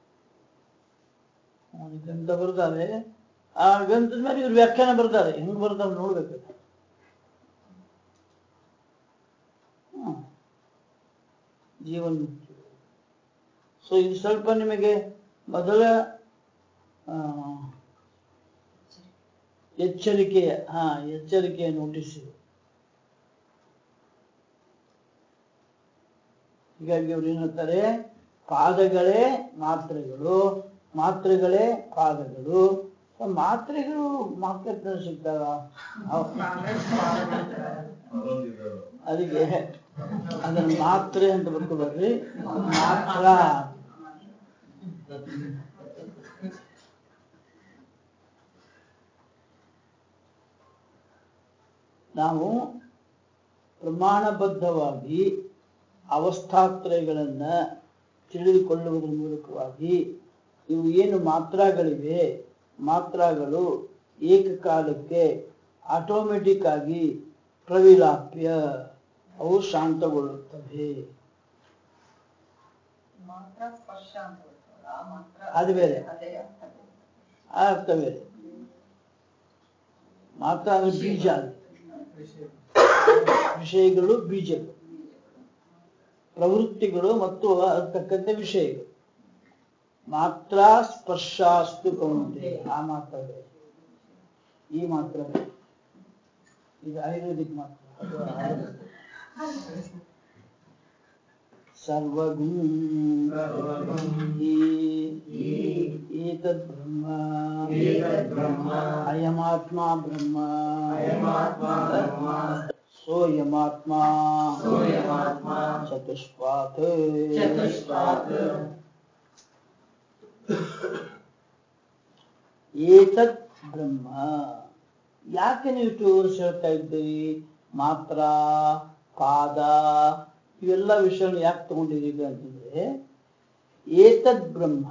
ಒಂದು ಗ್ರಂಥ ಬರ್ತಾರೆ ಆ ಗ್ರಂಥದ ಮೇಲೆ ಇವ್ರು ವ್ಯಾಖ್ಯಾನ ಬರ್ತಾರೆ ಹೆಂಗ್ ಬರ್ತಾರೆ ನೋಡ್ಬೇಕು ಹ್ಮ್. ಜೀವನ್ ಮುಕ್ತಿ ಸೊ ಇದು ಸ್ವಲ್ಪ ನಿಮಗೆ ಮೊದಲ ಆ, ಎಚ್ಚರಿಕೆಯ ಹಾ ಎಚ್ಚರಿಕೆಯ ನೋಟಿಸ್ ಇದು ಹೀಗಾಗಿ ಅವ್ರು ಏನ್ ಹೇಳ್ತಾರೆ ಪಾದಗಳೇ ಮಾತ್ರೆಗಳು ಮಾತ್ರೆಗಳೇ ಪಾದಗಳು ಸೊ ಮಾತ್ರೆಗಳು ಮಾರ್ಕೆಟ್ ಸಿಗ್ತಾವ ಅವ್- ಅದಕ್ಕೆ ಅದನ್ನ ಮಾತ್ರೆ ಅಂತ ಬರ್ಕೋಬೇಡ್ರಿ ಮಾತ್ರ ನಾವು ಪ್ರಮಾಣಬದ್ಧವಾಗಿ ಅವಸ್ಥಾತ್ರಯಗಳನ್ನ ತಿಳಿದುಕೊಳ್ಳುವುದರ ಮೂಲಕವಾಗಿ ಇವು ಏನು ಮಾತ್ರಾಗಳಿವೆ ಮಾತ್ರಾಗಳು ಏಕಕಾಲಕ್ಕೆ ಆಟೋಮೆಟಿಕ್ ಆಗಿ ಪ್ರವಿಲಾಪ್ಯ ಅವು ಶಾಂತಗೊಳ್ಳುತ್ತವೆ ಮಾತ್ರ ಸ್ಪರ್ಶ ಅಂತ ಬರ್ತದಲ್ಲ, ಆ ಮಾತ್ರ ಅದು ಬೇರೆ. ಅದೇ ಅರ್ಥ ಬೇರೆ. ಆ ಅರ್ಥವೇ ಮಾತ್ರ ಅಂದ್ರೆ ಬೀಜ ಅದು. ವಿಷಯಗಳು ಬೀಜಗಳು ಪ್ರವೃತ್ತಿಗಳು ಮತ್ತು ಅದಕ್ಕೆ ತಕ್ಕಂತೆ ವಿಷಯಗಳು ಮಾತ್ರ ಸ್ಪರ್ಶಾಸ್ತು ಕೌಂತೆ ಆ ಮಾತ್ರ ಬೇರೆ. ಈ ಮಾತ್ರ ಬೇರೆ. ಇದು ಆಯುರ್ವೇದಿಕ್ ಮಾತ್ರ ಅದು ಆಯುರ್ವೇದ. ಸರ್ವಗುಂ ಸರ್ವಗುಂ ಏತದ್ ಬ್ರಹ್ಮ ಏತದ್ ಬ್ರಹ್ಮ ಅಯಮಾತ್ಮ ಬ್ರಹ್ಮ ಅಯಮಾತ್ಮ ಬ್ರಹ್ಮ ಸೋಯಮಾತ್ಮ ಸೋಯಮಾತ್ಮ ಚತುಷ್ಪಾತ್ ಚತುಷ್ಪಾತ್ ಏತದ್ ಬ್ರಹ್ಮ ಯಾಕೆ ನೀವು ಇಷ್ಟು ವರ್ಷ ಹೇಳ್ತಾ ಇದ್ದೀರಿ ಮಾತ್ರ ಪಾದ ಇವೆಲ್ಲ ವಿಷಯಗಳು ಯಾಕೆ ತಗೊಂಡಿದ್ದೀರಿ ಅಂತಂದ್ರೆ ಏತದ್ ಬ್ರಹ್ಮ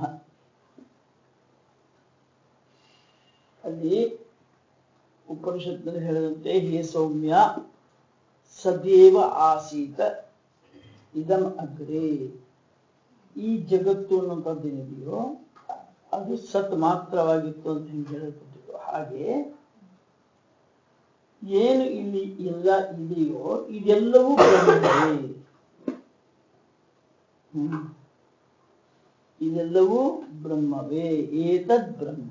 ಅಲ್ಲಿ ಉಪನಿಷತ್ನಲ್ಲಿ ಹೇಳಿದಂತೆ ಹೇ ಸೌಮ್ಯ ಸದೇವ ಆಸೀತ ಇದಂ ಅಗ್ರೆ ಈ ಜಗತ್ತು ಅನ್ನುವಂಥದ್ದು ಏನಿದೆಯೋ ಅದು ಸತ್ ಮಾತ್ರವಾಗಿತ್ತು ಅಂತ ಹಿಂಗೆ ಹೇಳಲ್ಪಟ್ಟಿದ್ದು ಹಾಗೆ ಏನು ಇಲ್ಲಿ ಎಲ್ಲ ಇದೆಯೋ ಇದೆಲ್ಲವೂ ಬ್ರಹ್ಮವೇ ಹ್ಮ್. ಇದೆಲ್ಲವೂ ಬ್ರಹ್ಮವೇ ಏತದ್ ಬ್ರಹ್ಮ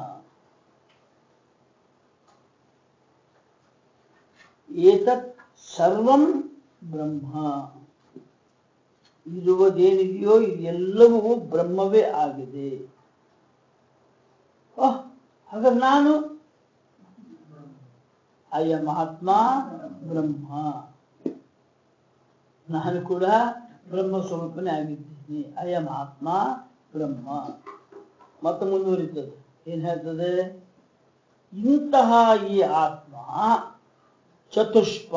ಏತತ್ ಸರ್ವಂ ಬ್ರಹ್ಮ ಇರುವುದೇನಿದೆಯೋ ಇದೆಲ್ಲವೂ ಬ್ರಹ್ಮವೇ ಆಗಿದೆ ಓಹ್ ಹಾಗಾದ್ರೆ ನಾನು ಅಯ್ಯ ಮಹಾತ್ಮ ಬ್ರಹ್ಮ ನಾನು ಕೂಡ ಬ್ರಹ್ಮ ಸ್ವರೂಪನೇ ಆಗಿದ್ದೀನಿ ಅಯ್ಯ ಮಹಾತ್ಮ ಬ್ರಹ್ಮ ಮತ್ತೆ ಮುಂದುವರಿತದೆ ಏನ್ ಹೇಳ್ತದೆ ಇಂತಹ ಈ ಆತ್ಮ ಚತುಷ್ಪ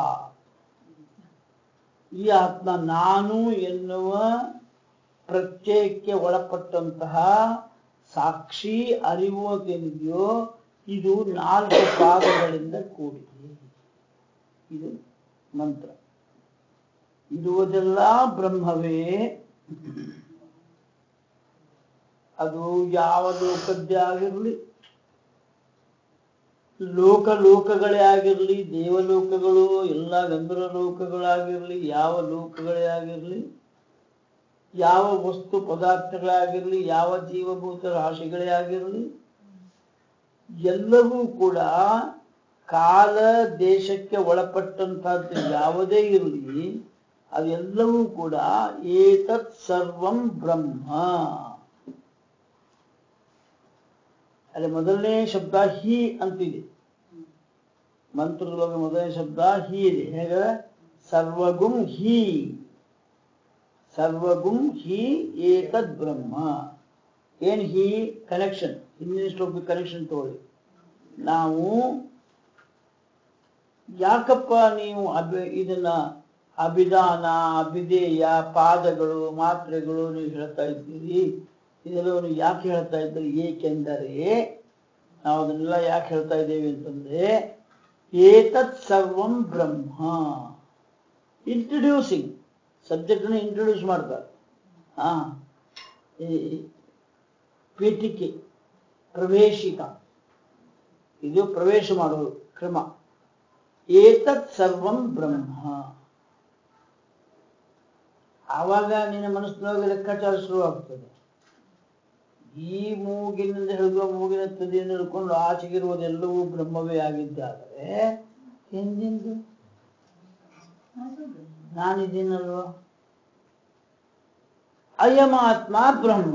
ಈ ಆತ್ಮ ನಾನು ಎನ್ನುವ ಪ್ರತ್ಯಯಕ್ಕೆ ಒಳಪಟ್ಟಂತಹ ಸಾಕ್ಷಿ ಅರಿವು ಅಂತೇನಿದೆಯೋ ಇದು ನಾಲ್ಕು ಪಾದಗಳಿಂದ ಕೂಡಿದೆ ಇದು ಮಂತ್ರ ಇರುವುದೆಲ್ಲ ಬ್ರಹ್ಮವೇ ಅದು ಯಾವ ಲೋಕದ್ದೇ ಆಗಿರಲಿ ಲೋಕ ಲೋಕಗಳೇ ಆಗಿರಲಿ ದೇವಲೋಕಗಳು ಎಲ್ಲ ಗಂಧರ್ವ ಲೋಕಗಳಾಗಿರಲಿ ಯಾವ ಲೋಕಗಳೇ ಆಗಿರಲಿ ಯಾವ ವಸ್ತು ಪದಾರ್ಥಗಳೇ ಆಗಿರಲಿ ಯಾವ ಜೀವಭೂತ ರಾಶಿಗಳೇ ಆಗಿರಲಿ ಎಲ್ಲವೂ ಕೂಡ ಕಾಲ ದೇಶಕ್ಕೆ ಒಳಪಟ್ಟಂತಹದ್ದು ಯಾವುದೇ ಇರಲಿ ಅದೆಲ್ಲವೂ ಕೂಡ ಏತತ್ ಸರ್ವಂ ಬ್ರಹ್ಮ ಅಲ್ಲಿ ಮೊದಲನೇ ಶಬ್ದ ಹಿ ಅಂತಿದೆ ಮಂತ್ರದೊಳಗೆ ಮೊದಲನೇ ಶಬ್ದ ಹಿ ಇದೆ ಹೇಗೆ ಸರ್ವಗುಂ ಹಿ ಸರ್ವಗುಂ ಹಿ ಏತದ್ ಬ್ರಹ್ಮ ಏನ್ ಹಿ ಕನೆಕ್ಷನ್ ಹಿಂದಿನ ಶ್ಲೋಕ ಕನೆಕ್ಷನ್ ತಗೊಳ್ಳಿ ನಾವು ಯಾಕಪ್ಪ ನೀವು ಅಭಿ ಇದನ್ನ ಅಭಿಧಾನ ಅಭಿಧೇಯ ಪಾದಗಳು ಮಾತ್ರೆಗಳು ನೀವು ಹೇಳ್ತಾ ಇದ್ದೀರಿ ಇದೆಲ್ಲವನ್ನು ಯಾಕೆ ಹೇಳ್ತಾ ಇದ್ದೀರಿ ಏಕೆಂದರೆ ನಾವು ಅದನ್ನೆಲ್ಲ ಯಾಕೆ ಹೇಳ್ತಾ ಇದ್ದೇವೆ ಅಂತಂದ್ರೆ ಏತತ್ ಸರ್ವಂ ಬ್ರಹ್ಮ ಇಂಟ್ರಡ್ಯೂಸಿಂಗ್ ಸಬ್ಜೆಕ್ಟ್ ಅನ್ನು ಇಂಟ್ರೊಡ್ಯೂಸ್ ಮಾಡ್ತಾರೆ ಹಾ ಈ ಪೀಠಿಕೆ ಪ್ರವೇಶಿಕ ಇದು ಪ್ರವೇಶ ಮಾಡುವ ಕ್ರಮ ಏತತ್ ಸರ್ವಂ ಬ್ರಹ್ಮ ಆವಾಗ ನಿನ್ನ ಮನಸ್ಸಿನೊಳಗೆ ಲೆಕ್ಕಾಚಾರ ಶುರುವಾಗ್ತದೆ ಈ ಮೂಗಿನಿಂದ ಹಿಡಿದು ಮೂಗಿನ ತುದಿಯನ್ನು ಹಿಡ್ಕೊಂಡು ಆಚೆಗಿರುವುದೆಲ್ಲವೂ ಬ್ರಹ್ಮವೇ ಆಗಿದ್ದಾದರೆ ಎಂದೆಂದು ನಾನಿದ್ದೀನಲ್ವ ಅಯಮಾತ್ಮ ಬ್ರಹ್ಮ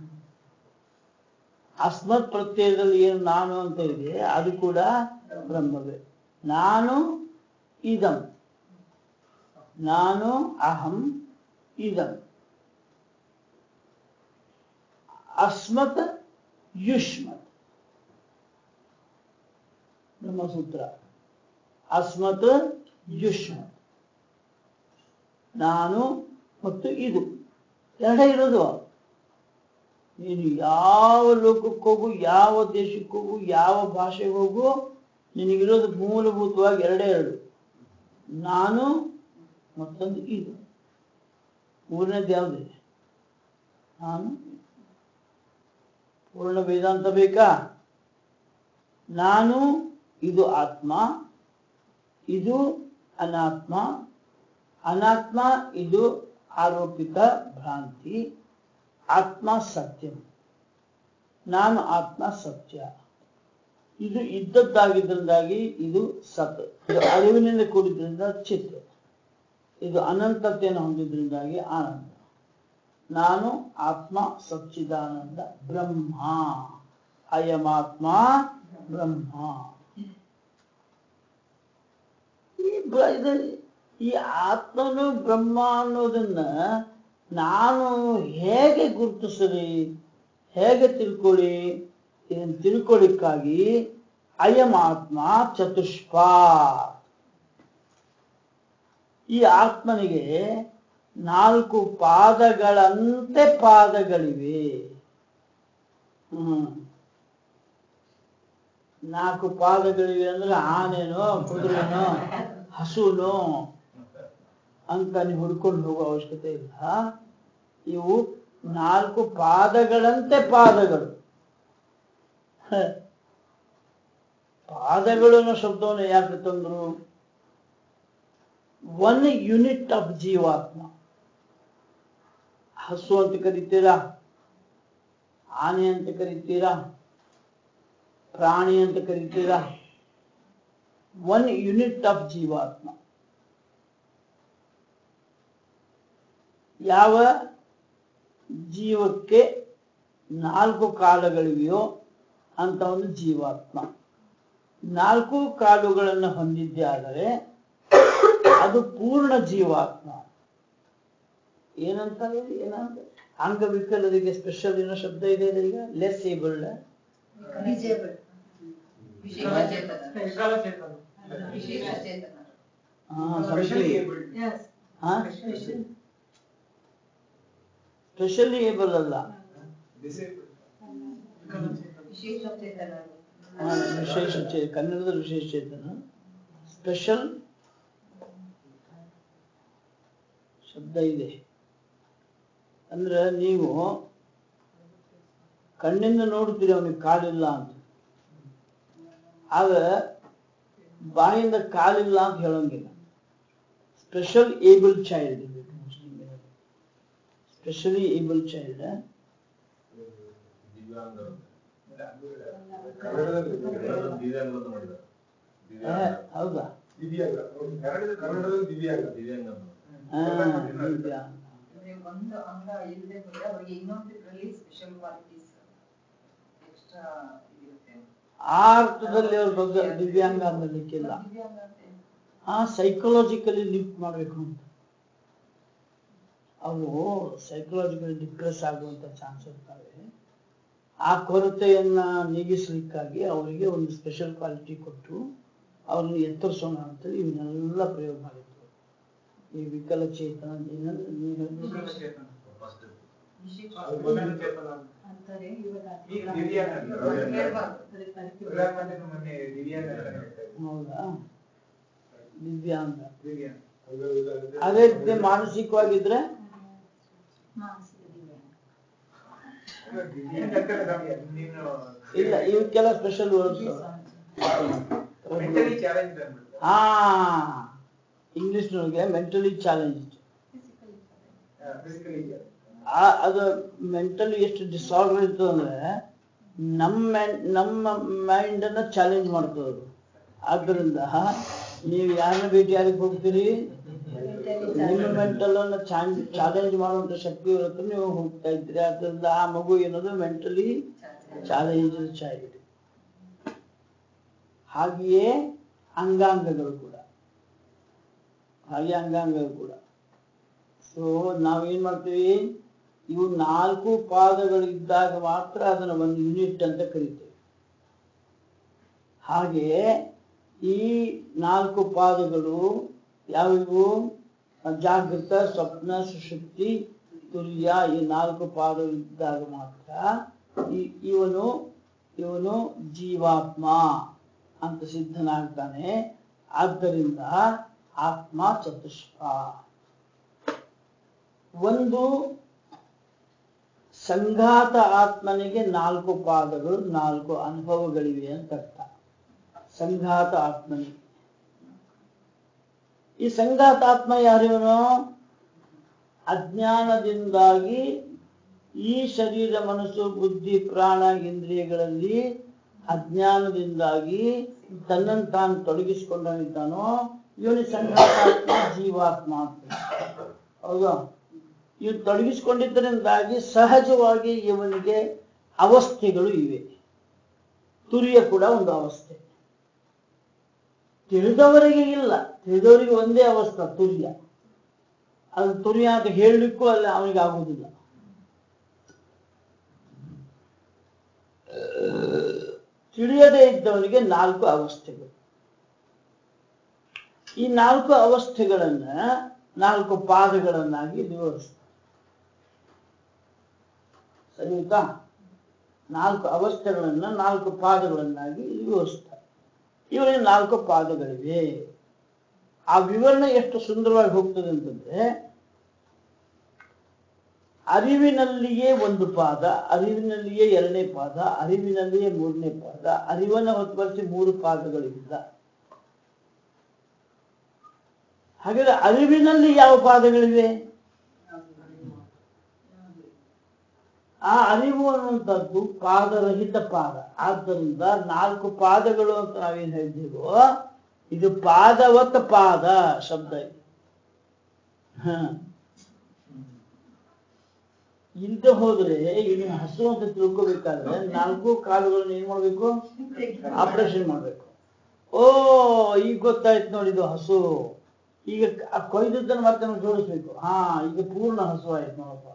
ಅಸ್ಮತ್ ಪ್ರತ್ಯಯದಲ್ಲಿ ಏನು ನಾನು ಅಂತ ಇದೆ ಅದು ಕೂಡ ಬ್ರಹ್ಮವೇ ನಾನು ಇದಂ ನಾನು ಅಹಂ ಇದಂ ಅಸ್ಮತ್ ಯುಷ್ಮತ್ ಬ್ರಹ್ಮಸೂತ್ರ ಅಸ್ಮತ್ ಯುಷ್ಮತ್ ನಾನು ಮತ್ತು ಇದು ಎರಡೇ ಇರೋದು ನೀನು ಯಾವ ಲೋಕಕ್ಕೆ ಹೋಗು ಯಾವ ದೇಶಕ್ಕೆ ಹೋಗು ಯಾವ ಭಾಷೆಗೆ ಹೋಗು ನಿನಗಿರೋದು ಮೂಲಭೂತವಾಗಿ ಎರಡೇ ಎರಡು ನಾನು ಮತ್ತೊಂದು ಇದು ಮೂರನೇದು ಯಾವುದಿದೆ ನಾನು ಪೂರ್ಣ ವೇದಾಂತ ಬೇಕಾ ನಾನು ಇದು ಆತ್ಮ ಇದು ಅನಾತ್ಮ ಅನಾತ್ಮ ಇದು ಆರೋಪಿತ ಭ್ರಾಂತಿ ಆತ್ಮ ಸತ್ಯ ನಾನು ಆತ್ಮ ಸತ್ಯ ಇದು ಇದ್ದದ್ದಾಗಿದ್ದರಿಂದಾಗಿ ಇದು ಸತ್ ಇದು ಅರಿವಿನಿಂದ ಕೂಡಿದ್ರಿಂದ ಚಿತ್ ಇದು ಅನಂತತೆಯನ್ನು ಹೊಂದಿದ್ರಿಂದಾಗಿ ಆನಂದ ನಾನು ಆತ್ಮ ಸಚ್ಚಿದಾನಂದ ಬ್ರಹ್ಮ ಅಯಮಾತ್ಮ ಬ್ರಹ್ಮ ಈ ಬ- ಇದು- ಈ ಆತ್ಮನು ಬ್ರಹ್ಮ ಅನ್ನೋದನ್ನ ನಾನು ಹೇಗೆ ಗುರುತಿಸಲಿ ಹೇಗೆ ತಿಳ್ಕೊಳ್ಳಿ ಇದನ್ನು ತಿಳ್ಕೊಳ್ಳಿಕ್ಕಾಗಿ ಅಯಮಾತ್ಮ ಚತುಷ್ಪ ಈ ಆತ್ಮನಿಗೆ ನಾಲ್ಕು ಪಾದಗಳಂತೆ ಪಾದಗಳಿವೆ ಹ್ಮ್ ನಾಲ್ಕು ಪಾದಗಳಿವೆ ಅಂದ್ರೆ ಆನೆನೋ ಕುದುರೆನೋ ಹಸುನೋ ಅಂತ ನೀವು ಹುಡ್ಕೊಂಡು ಹೋಗೋ ಅವಶ್ಯಕತೆ ಇಲ್ಲ ಇವು ನಾಲ್ಕು ಪಾದಗಳಂತೆ ಪಾದಗಳು ಹ. ಪಾದಗಳು ಅನ್ನೋ ಶಬ್ದವನ್ನು ಯಾಕೆ ತಂದ್ರು ಒನ್ ಯೂನಿಟ್ ಆಫ್ ಜೀವಾತ್ಮ ಹಸು ಅಂತ ಕರಿತೀರಾ ಆನೆ ಅಂತ ಕರಿತೀರಾ ಪ್ರಾಣಿ ಅಂತ ಕರಿತೀರಾ ಒನ್ ಯೂನಿಟ್ ಆಫ್ ಜೀವಾತ್ಮ ಯಾವ ಜೀವಕ್ಕೆ ನಾಲ್ಕು ಕಾಲಗಳಿವೆಯೋ ಅಂತ ಒಂದು ಜೀವಾತ್ಮ ನಾಲ್ಕು ಕಾಲುಗಳನ್ನು ಹೊಂದಿದ್ದೇ ಆದರೆ ಅದು ಪೂರ್ಣ ಜೀವಾತ್ಮ ಏನಂತಾರೆ ಏನಂತ ಅಂಗವಿಕಲರಿಗೆ ಸ್ಪೆಷಲ್ ಏನೋ ಶಬ್ದ ಇದೆ ಅಲ್ಲ ಈಗ ಲೆಸ್ ಏಬಲ್ಡ್ ವಿಜಯಬಲ್ ವಿಶಾಲ ಚೇತನ ವಿಶೇಷ ಚೇತನ Specially abled. ಸ್ಪೆಷಲಿ ಏಬಲ್ ಅಲ್ಲ Disabled. ವಿಶೇಷ ಚೇತನ ಆ, ವಿಶೇಷ ಚೇ ಕನ್ನಡದಲ್ಲಿ ವಿಶೇಷ ಚೇತನ ಸ್ಪೆಷಲ್ ಶಬ್ದ ಇದೆ ಅಂದ್ರೆ ನೀವು ಕಣ್ಣಿಂದ ನೋಡ್ತೀರಿ ಅವನಿಗೆ ಕಾಲಿಲ್ಲ ಅಂತ ಆಗ ಬಾಯಿಂದ ಕಾಲಿಲ್ಲ ಅಂತ ಹೇಳಂಗಿಲ್ಲ special able child specially able child ದಿವ್ಯಾಂಗ ಕನ್ನಡದಲ್ಲಿ ದಿವ್ಯಾಂಗ ಅಂತ ಮಾಡಿದ್ದಾರೆ ದಿವ್ಯಾಂಗ ಹೌದಾ ದಿವ್ಯಾಂಗ ಕನ್ನಡದಲ್ಲಿ ಕನ್ನಡದಲ್ಲಿ ದಿವ್ಯಾಂಗ ದಿವ್ಯಾಂಗ ಹಾ, ದಿವ್ಯಾಂಗ. ಅಂದ್ರೆ ಒಂದು ಅಂಗ ಇಲ್ಲದೆ ಹೋದ್ರೆ ಅವರಿಗೆ ಇನ್ನೊಂದರಲ್ಲಿ ಸ್ಪೆಷಲ್ ಕ್ವಾಲಿಟೀಸ್ ಎಕ್ಸ್ಟ್ರಾ ಇರುತ್ತೆ ಆ ಅರ್ಥದಲ್ಲಿ ಅವ್ರ ಬಗ್ಗೆ ದಿವ್ಯಾಂಗ ಅನ್ನಲಿಕ್ಕಿಲ್ಲ ದಿವ್ಯಾಂಗ ಅಂತ ಏನು? ಆ ಸೈಕಲಾಜಿಕಲಿ ಲಿಂಕ್ ಮಾಡಬೇಕು ಅಂತ ಅವು ಸೈಕಲಾಜಿಕಲಿ ಡಿಪ್ರೆಸ್ ಆಗುವಂತ ಚಾನ್ಸ್ ಇರ್ತವೆ ಆ ಕೊರತೆಯನ್ನ ನೀಗಿಸ್ಲಿಕ್ಕಾಗಿ ಅವರಿಗೆ ಒಂದು ಸ್ಪೆಷಲ್ ಕ್ವಾಲಿಟಿ ಕೊಟ್ಟು ಅವ್ರನ್ನ ಎತ್ತರಿಸೋಣ ಅಂತೇಳಿ ಇವನ್ನೆಲ್ಲ ಪ್ರಯೋಗ ಮಾಡಿದ್ರು ಈ ವಿಕಲಚೇತನ ಏನಂದ್ರೆ ನೀವು ಹೇಳಿದ್ದು? ವಿಶಾಲ ಚೇತನ ಫಸ್ಟ್ ವಿಶೇಷ ಅದು ಮೊದಲನೇ ಚೇತನ ಅಂತಾರೆ ಇವಾಗ ಈಗ ದಿವ್ಯಾಂಗ ಅಂತ. ಹೇಳ್ಬಾರ್ದು. ಇವಾಗ ಮತ್ತೆ ನಮ್ಮನೆ ದಿವ್ಯಾಂಗ ಅಂತ ಹೇಳ್ತಾರೆ. ಹೌದಾ ದಿವ್ಯಾಂಗ ದಿವ್ಯಾಂಗ ಅದೇ ರೀತಿ ಮಾನಸಿಕವಾಗಿದ್ರೆ ಅಲ್ಲ, ದಿವ್ಯಾಂಗ ಅಂತಲೇ ನಮ್ಗೆ ನೀನು ಇಲ್ಲ ಇವಕ್ಕೆಲ್ಲ ಸ್ಪೆಷಲ್ ವರ್ಡ್ಸ್ ಮೆಂಟಲಿ ಚಾಲೆಂಜ್ ಅಂದ್ಬಿಟ್ಟು ಹಾ ಇಂಗ್ಲಿಷ್ನೊಳಗೆ ಮೆಂಟಲಿ ಚಾಲೆಂಜ್ ಫಿಸಿಕಲಿ ಅದು ಮೆಂಟಲಿ ಎಷ್ಟು ಡಿಸಾರ್ಡರ್ ಇರ್ತದೆ ಅಂದ್ರೆ ನಮ್ಮ ಮೈ- ನಮ್ಮ ಮೈಂಡ್ ಅನ್ನ ಚಾಲೆಂಜ್ ಮಾಡ್ತದೆ ಅದು. ಆದ್ದರಿಂದ ನೀವು ಯಾರನ್ನ ಭೇಟಿಯಾಗಿ ಹೋಗ್ತೀರಿ ನಿಮ್ಮ ಮೆಂಟಲ್ ಅನ್ನ ಚಾಲೆಂಜ್ ಮಾಡುವಂತ ಶಕ್ತಿ ಇರುತ್ತೆ ನೀವು ಹೋಗ್ತಾ ಇದ್ದೀರಿ ಅದರಿಂದ ಆ ಮಗು ಏನದು ಮೆಂಟಲಿ ಚಾಲೆಂಜ್ ಚೈಲ್ಡ್ ಹಾಗೆಯೇ ಅಂಗಾಂಗಗಳು ಕೂಡ ಹಾಗೆ ಅಂಗಾಂಗಗಳು ಕೂಡ ಸೊ ನಾವೇನ್ ಮಾಡ್ತೀವಿ ಇವು ನಾಲ್ಕು ಪಾದಗಳಿದ್ದಾಗ ಮಾತ್ರ ಅದನ್ನ ಒಂದು ಯೂನಿಟ್ ಅಂತ ಕರಿತೇವೆ ಹಾಗೆಯೇ ಈ ನಾಲ್ಕು ಪಾದಗಳು ಯಾವಿವು ಜಾಗೃತ ಸ್ವಪ್ನ ಸುಷುಪ್ತಿ ತುರ್ಯ ಈ ನಾಲ್ಕು ಪಾದಗಳಿದ್ದಾಗ ಮಾತ್ರ ಈ- ಇವನು ಇವನು ಜೀವಾತ್ಮ ಅಂತ ಸಿದ್ಧನಾಗ್ತಾನೆ ಆದ್ದರಿಂದ ಆತ್ಮ ಚತುಷ್ಕ ಒಂದು ಸಂಘಾತ ಆತ್ಮನಿಗೆ ನಾಲ್ಕು ಪಾದಗಳು ನಾಲ್ಕು ಅನುಭವಗಳಿವೆ ಅಂತ ಅರ್ಥ ಸಂಘಾತ ಆತ್ಮನಿಗೆ ಈ ಸಂಘಾತ ಆತ್ಮ ಯಾರಿವನು ಅಜ್ಞಾನದಿಂದಾಗಿ ಈ ಶರೀರ ಮನಸ್ಸು ಬುದ್ಧಿ ಪ್ರಾಣ ಇಂದ್ರಿಯಗಳಲ್ಲಿ ಅಜ್ಞಾನದಿಂದಾಗಿ ತನ್ನನ್ನು ತಾನು ತೊಡಗಿಸಿಕೊಂಡಿದ್ದಾನೋ ಇವನು ಸಂಘಾತಾತ್ಮ ಜೀವಾತ್ಮ ಅಂತ ಹೌದಾ ಇವು ತೊಡಗಿಸಿಕೊಂಡಿದ್ದರಿಂದಾಗಿ ಸಹಜವಾಗಿ ಇವನಿಗೆ ಅವಸ್ಥೆಗಳು ಇವೆ ತುರಿಯ ಕೂಡ ಒಂದು ಅವಸ್ಥೆ ತಿಳಿದವರಿಗೆ ಇಲ್ಲ ತಿಳಿದವರಿಗೆ ಒಂದೇ ಅವಸ್ಥೆ ತುರ್ಯ ಅದು ತುರ್ಯ ಅಂತ ಹೇಳಲಿಕ್ಕೂ ಅಲ್ಲ ಅವನಿಗೆ ಆಗುವುದಿಲ್ಲ ತಿಳಿಯದೇ ಇದ್ದವನಿಗೆ ನಾಲ್ಕು ಅವಸ್ಥೆಗಳು ಈ ನಾಲ್ಕು ಅವಸ್ಥೆಗಳನ್ನ ನಾಲ್ಕು ಪಾದಗಳನ್ನಾಗಿ ವಿವರಿಸ್ತಾರೆ ಸರಿತಾ ನಾಲ್ಕು ಅವಸ್ಥೆಗಳನ್ನ ನಾಲ್ಕು ಪಾದಗಳನ್ನಾಗಿ ವಿವರಿಸ್ತಾರೆ ಇವರಿಗೆ ನಾಲ್ಕು ಪಾದಗಳಿವೆ ಆ ವಿವರಣೆ ಎಷ್ಟು ಸುಂದರವಾಗಿ ಹೋಗ್ತದೆ ಅಂತಂದ್ರೆ ಅರಿವಿನಲ್ಲಿಯೇ ಒಂದು ಪಾದ ಅರಿವಿನಲ್ಲಿಯೇ ಎರಡನೇ ಪಾದ ಅರಿವಿನಲ್ಲಿಯೇ ಮೂರನೇ ಪಾದ ಅರಿವನ್ನು ಹೊರತುಪಡಿಸಿ ಮೂರು ಪಾದಗಳಿಲ್ಲ ಹಾಗಾದ್ರೆ ಅರಿವಿನಲ್ಲಿ ಯಾವ ಪಾದಗಳಿವೆ ಆ ಅರಿವು ಅನ್ನುವಂಥದ್ದು ಪಾದರಹಿತ ಪಾದ ಆದ್ದರಿಂದ ನಾಲ್ಕು ಪಾದಗಳು ಅಂತ ನಾವೇನ್ ಹೇಳ್ತೀವೋ ಇದು ಪಾದವತ್ ಪಾದ ಶಬ್ದ ಇದು ಹ ಇಲ್ದೆ ಹೋದ್ರೆ ಇದನ್ನ ಹಸು ಅಂತ ತಿಳ್ಕೊಬೇಕಾದ್ರೆ ನಾಲ್ಕು ಕಾಲುಗಳನ್ನ ಏನ್ ಮಾಡ್ಬೇಕು ಆಪರೇಷನ್ ಮಾಡ್ಬೇಕು ಓ ಈಗ ಗೊತ್ತಾಯ್ತು ನೋಡಿ ಇದು ಹಸು ಈಗ ಆ ಕೊಯ್ದದ್ದನ್ನು ಮತ್ತೆ ನಾವು ಜೋಡಿಸ್ಬೇಕು ಹಾ ಈಗ ಪೂರ್ಣ ಹಸು ಆಯ್ತು ನೋಡಪ್ಪ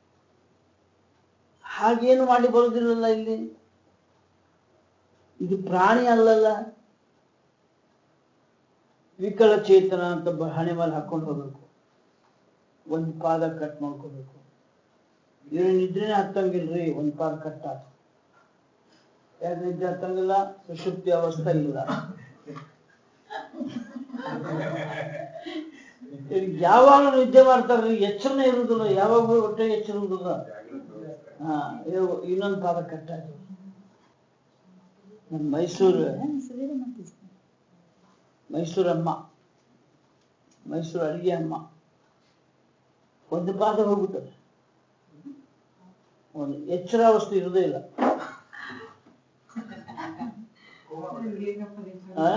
ಹಾಗೇನು ಮಾಡಿ ಬರೋದಿಲ್ಲಲ್ಲ ಇಲ್ಲಿ ಇದು ಪ್ರಾಣಿ ಅಲ್ಲಲ್ಲ ವಿಕಲಚೇತನ ಅಂತ ಬ- ಹಣೆ ಮೇಲೆ ಹಾಕೊಂಡು ಹೋಗ್ಬೇಕು ಒಂದು ಪಾದ ಕಟ್ ಮಾಡ್ಕೋಬೇಕು ಇವ್ರು ನಿದ್ರೆನೇ ಹತ್ತಂಗಿಲ್ರಿ ಒಂದು ಪಾದ ಕಟ್ ಆತು ಯಾಕೆ ನಿದ್ದೆ ಹತ್ತಂಗಿಲ್ಲ ಸುಷುಪ್ತಿ ಅವಸ್ಥೆ ಇಲ್ಲ ಇವ್ರಿಗೆ ಯಾವಾಗ ನಿದ್ದೆ ಮಾಡ್ತಾರ್ರಿ ಎಚ್ಚರನೇ ಇರುವುದಿಲ್ಲ ಯಾವಾಗ ಹೊಟ್ಟೆ ಎಚ್ಚರ ಇರುವುದಿಲ್ಲ ಹಾ ಇವ್- ಇನ್ನೊಂದು ಪಾದ ಕಟ್ಟಾಯ್ತು ನಮ್ಮ ಮೈಸೂರು ಮೈಸೂರು ಅಮ್ಮ ಮೈಸೂರು ಅಡಿಗೆ ಅಮ್ಮ ಒಂದು ಪಾದ ಹೋಗುತ್ತದೆ ಒಂದು ಎಚ್ಚರಾವಸ್ಥೆ ಇರೋದೇ ಇಲ್ಲ ಆ?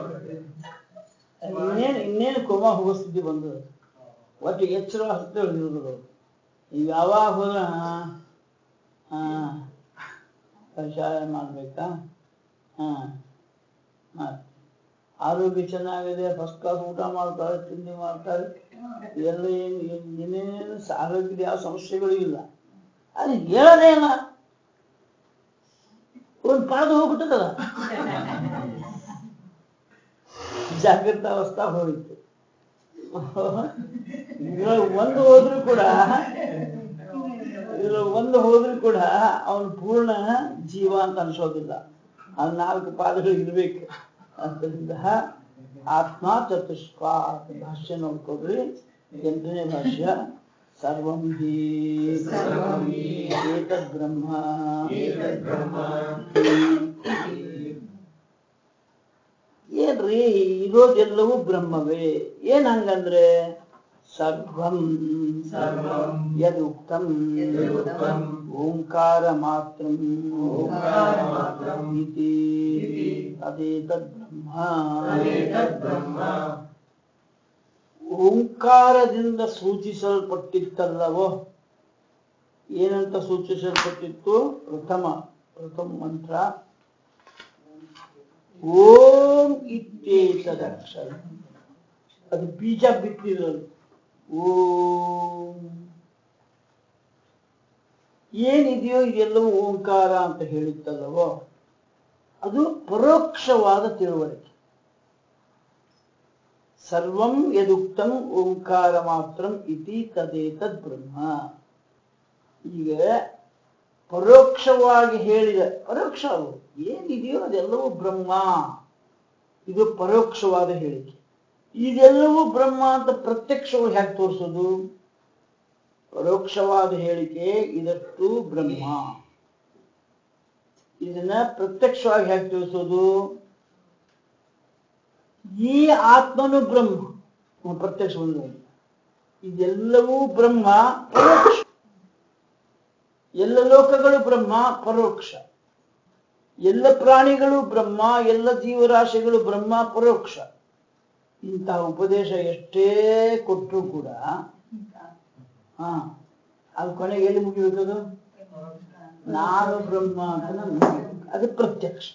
ಇನ್ನೇನು ಇನ್ನೇನು ಕೋಮಾ ಹೋಗೋ ಸ್ಥಿತಿ ಬಂದದ ಒಟ್ಟು ಎಚ್ಚರ ಹತ್ತೆ ಇರುವುದು ಈಗ ಯಾವಾಗ ಹೋದ್ರ ಹಾ ಹಾ ಕಷಾಯ ಮಾಡ್ಬೇಕಾ ಹಾ ಮಾಡಿ ಆರೋಗ್ಯ ಚೆನ್ನಾಗಿದೆ ಫಸ್ಟ್ ಕ್ಲಾಸ್ ಊಟ ಮಾಡ್ತಾರೆ ತಿಂಡಿ ಮಾಡ್ತಾರೆ ಎಲ್ಲ ಏನು ಏನ್- ಏನೇನು ಸ- ಆರೋಗ್ಯದ ಯಾವ ಸಮಸ್ಯೆಗಳು ಇಲ್ಲ ಅದು ಹೇಳೋದೇ ಇಲ್ಲ ಒಂದು ಪಾದ ಹೋಗ್ಬಿಟ್ಟದಲ್ಲ ಜಾಗೃತ ಅವಸ್ಥಾ ಹೋಯಿತು ಇದ್ರೊಳಗೆ ಒಂದು ಹೋದ್ರೂ ಕೂಡ ಇದ್ರೊಳಗೆ ಒಂದು ಹೋದ್ರೂ ಕೂಡ ಅವನು ಪೂರ್ಣ ಜೀವ ಅಂತ ಅನ್ಸೋದಿಲ್ಲ ಆ ನಾಲ್ಕು ಪಾದಗಳು ಇರ್ಬೇಕು ಆದ್ದರಿಂದ ಆತ್ಮ ಚತುಷ್ಪ ಭಾಷ್ಯ ನೋಡ್ಕೊಡ್ರಿ ಎಂಟನೇ ಭಾಷ್ಯ ಸರ್ವಂ ಹಿ ಸರ್ವಂ ಹಿ ಏತದ್ ಬ್ರಹ್ಮ ಏತದ್ ಬ್ರಹ್ಮ ಏನ್ರಿ ಇರೋದೆಲ್ಲವೂ ಬ್ರಹ್ಮವೇ ಏನ್ ಹಂಗಂದ್ರೆ ಸರ್ವಂ ಸರ್ವಂ ಯದುಕ್ತಂ ಯದುಕ್ತಂ ಓಂಕಾರ ಮಾತ್ರಂ ಓಂಕಾರ ಮಾತ್ರಂ ಇತಿ ಇತಿ ತದೇತದ್ ಬ್ರಹ್ಮ ತದೇತದ್ ಬ್ರಹ್ಮ ಓಂಕಾರದಿಂದ ಸೂಚಿಸಲ್ಪಟ್ಟಿತ್ತಲ್ಲವೋ ಏನಂತ ಸೂಚಿಸಲ್ಪಟ್ಟಿತ್ತು ಪ್ರಥಮ ಪ್ರಥಮ ಮಂತ್ರ ಓಂ ಇತ್ಯೇತದಕ್ಷರ ಅದು ಬೀಜ ಬಿತ್ತಿರಲು ಓಂ ಏನಿದೆಯೋ ಇದೆಲ್ಲವೂ ಓಂಕಾರ ಅಂತ ಹೇಳಿತ್ತಲ್ಲವೋ ಅದು ಪರೋಕ್ಷವಾದ ತಿಳುವಳಿಕೆ ಸರ್ವಂ ಯದುಕ್ತಂ ಓಂಕಾರ ಮಾತ್ರಂ ಇತಿ ತದೇತದ್ ಬ್ರಹ್ಮ ಈಗ ಪರೋಕ್ಷವಾಗಿ ಹೇಳಿದ ಪರೋಕ್ಷ ಅದು ಏನಿದೆಯೋ ಅದೆಲ್ಲವೂ ಬ್ರಹ್ಮ ಇದು ಪರೋಕ್ಷವಾದ ಹೇಳಿಕೆ ಇದೆಲ್ಲವೂ ಬ್ರಹ್ಮ ಅಂತ ಪ್ರತ್ಯಕ್ಷವಾಗಿ ಹೇಗೆ ತೋರಿಸೋದು ಪರೋಕ್ಷವಾದ ಹೇಳಿಕೆ ಇದಷ್ಟು ಬ್ರಹ್ಮ ಇದನ್ನ ಪ್ರತ್ಯಕ್ಷವಾಗಿ ಹೇಗೆ ತಿಳಿಸೋದು ಈ ಆತ್ಮನು ಬ್ರಹ್ಮ ಹ್ಮ್, ಪ್ರತ್ಯಕ್ಷ ಒಂದು ಇದೆಲ್ಲವೂ ಬ್ರಹ್ಮ ಪರೋಕ್ಷ ಎಲ್ಲ ಲೋಕಗಳು ಬ್ರಹ್ಮ ಪರೋಕ್ಷ ಎಲ್ಲ ಪ್ರಾಣಿಗಳು ಬ್ರಹ್ಮ ಎಲ್ಲ ಜೀವರಾಶಿಗಳು ಬ್ರಹ್ಮ ಪರೋಕ್ಷ ಇಂತಹ ಉಪದೇಶ ಎಷ್ಟೇ ಕೊಟ್ಟರು ಕೂಡ ಹಾ ಅದು ಕೊನೆಗೆ ಎಲ್ಲಿ ಮುಗಿಬೇಕದು ನಾನು ಬ್ರಹ್ಮ ಅಂತ ಮುಗಿಬೇಕು ಅದು ಪ್ರತ್ಯಕ್ಷ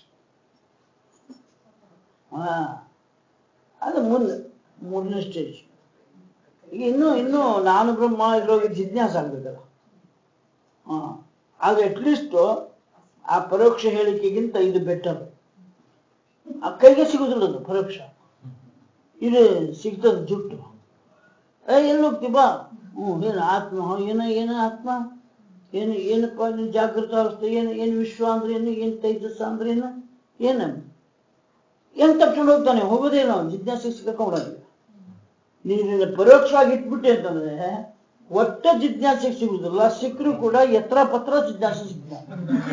ಹಾ ಅದು ಮುಂದೆ ಮೂರನೇ ಸ್ಟೇಜ್ ಈಗ ಇನ್ನೂ ಇನ್ನೂ ನಾನು ಬ್ರಹ್ಮ ಇದ್ರೊಳಗೆ ಜಿಜ್ಞಾಸ ಆಗ್ಬೇಕಲ್ಲ ಹಾ ಆದ್ರೆ ಅಟ್ಲೀಸ್ಟ್ ಆ ಪರೋಕ್ಷ ಹೇಳಿಕೆಗಿಂತ ಇದು ಬೆಟರ್ ಆ ಕೈಗೆ ಸಿಗುದಿಲ್ಲ ಅದು ಪರೋಕ್ಷ ಇದು ಸಿಗ್ತದ ಜುಟ್ಟು ಏ ಎಲ್ಲಿ ಹೋಗ್ತಿ ಬಾ ಹ್ಞೂ ಏನು ಆತ್ಮ ಹ್ಞೂ, ಏನ ಏನ ಆತ್ಮ ಏನು ಏನಪ್ಪ ನೀನು ಜಾಗೃತ ಅವಸ್ಥೆ ಏನು ಏನು ವಿಶ್ವ ಅಂದ್ರೆ ಏನು ಏನು ತೈಜಸ್ಸ ಅಂದ್ರೆ ಏನು ಏನು ಏನ್ ತಪ್ಪಿಕೊಂಡು ಹೋಗ್ತಾನೆ ಹೋಗೋದೇ ನಾವು ಜಿಜ್ಞಾಸೆ ಸಿಕ್ಕಾಕೊಂಡಾಗ ನೀನು ಪರೋಕ್ಷವಾಗಿ ಇಟ್ಬಿಟ್ಟೆ ಅಂತಂದ್ರೆ ಒಟ್ಟ ಜಿಜ್ಞಾಸೆ ಸಿಗುದಿಲ್ಲ ಸಿಕ್ಕರೂ ಕೂಡ ಎತ್ತರ ಪತ್ರ ಜಿಜ್ಞಾಸೆ ಸಿಗ್ತಾನೆ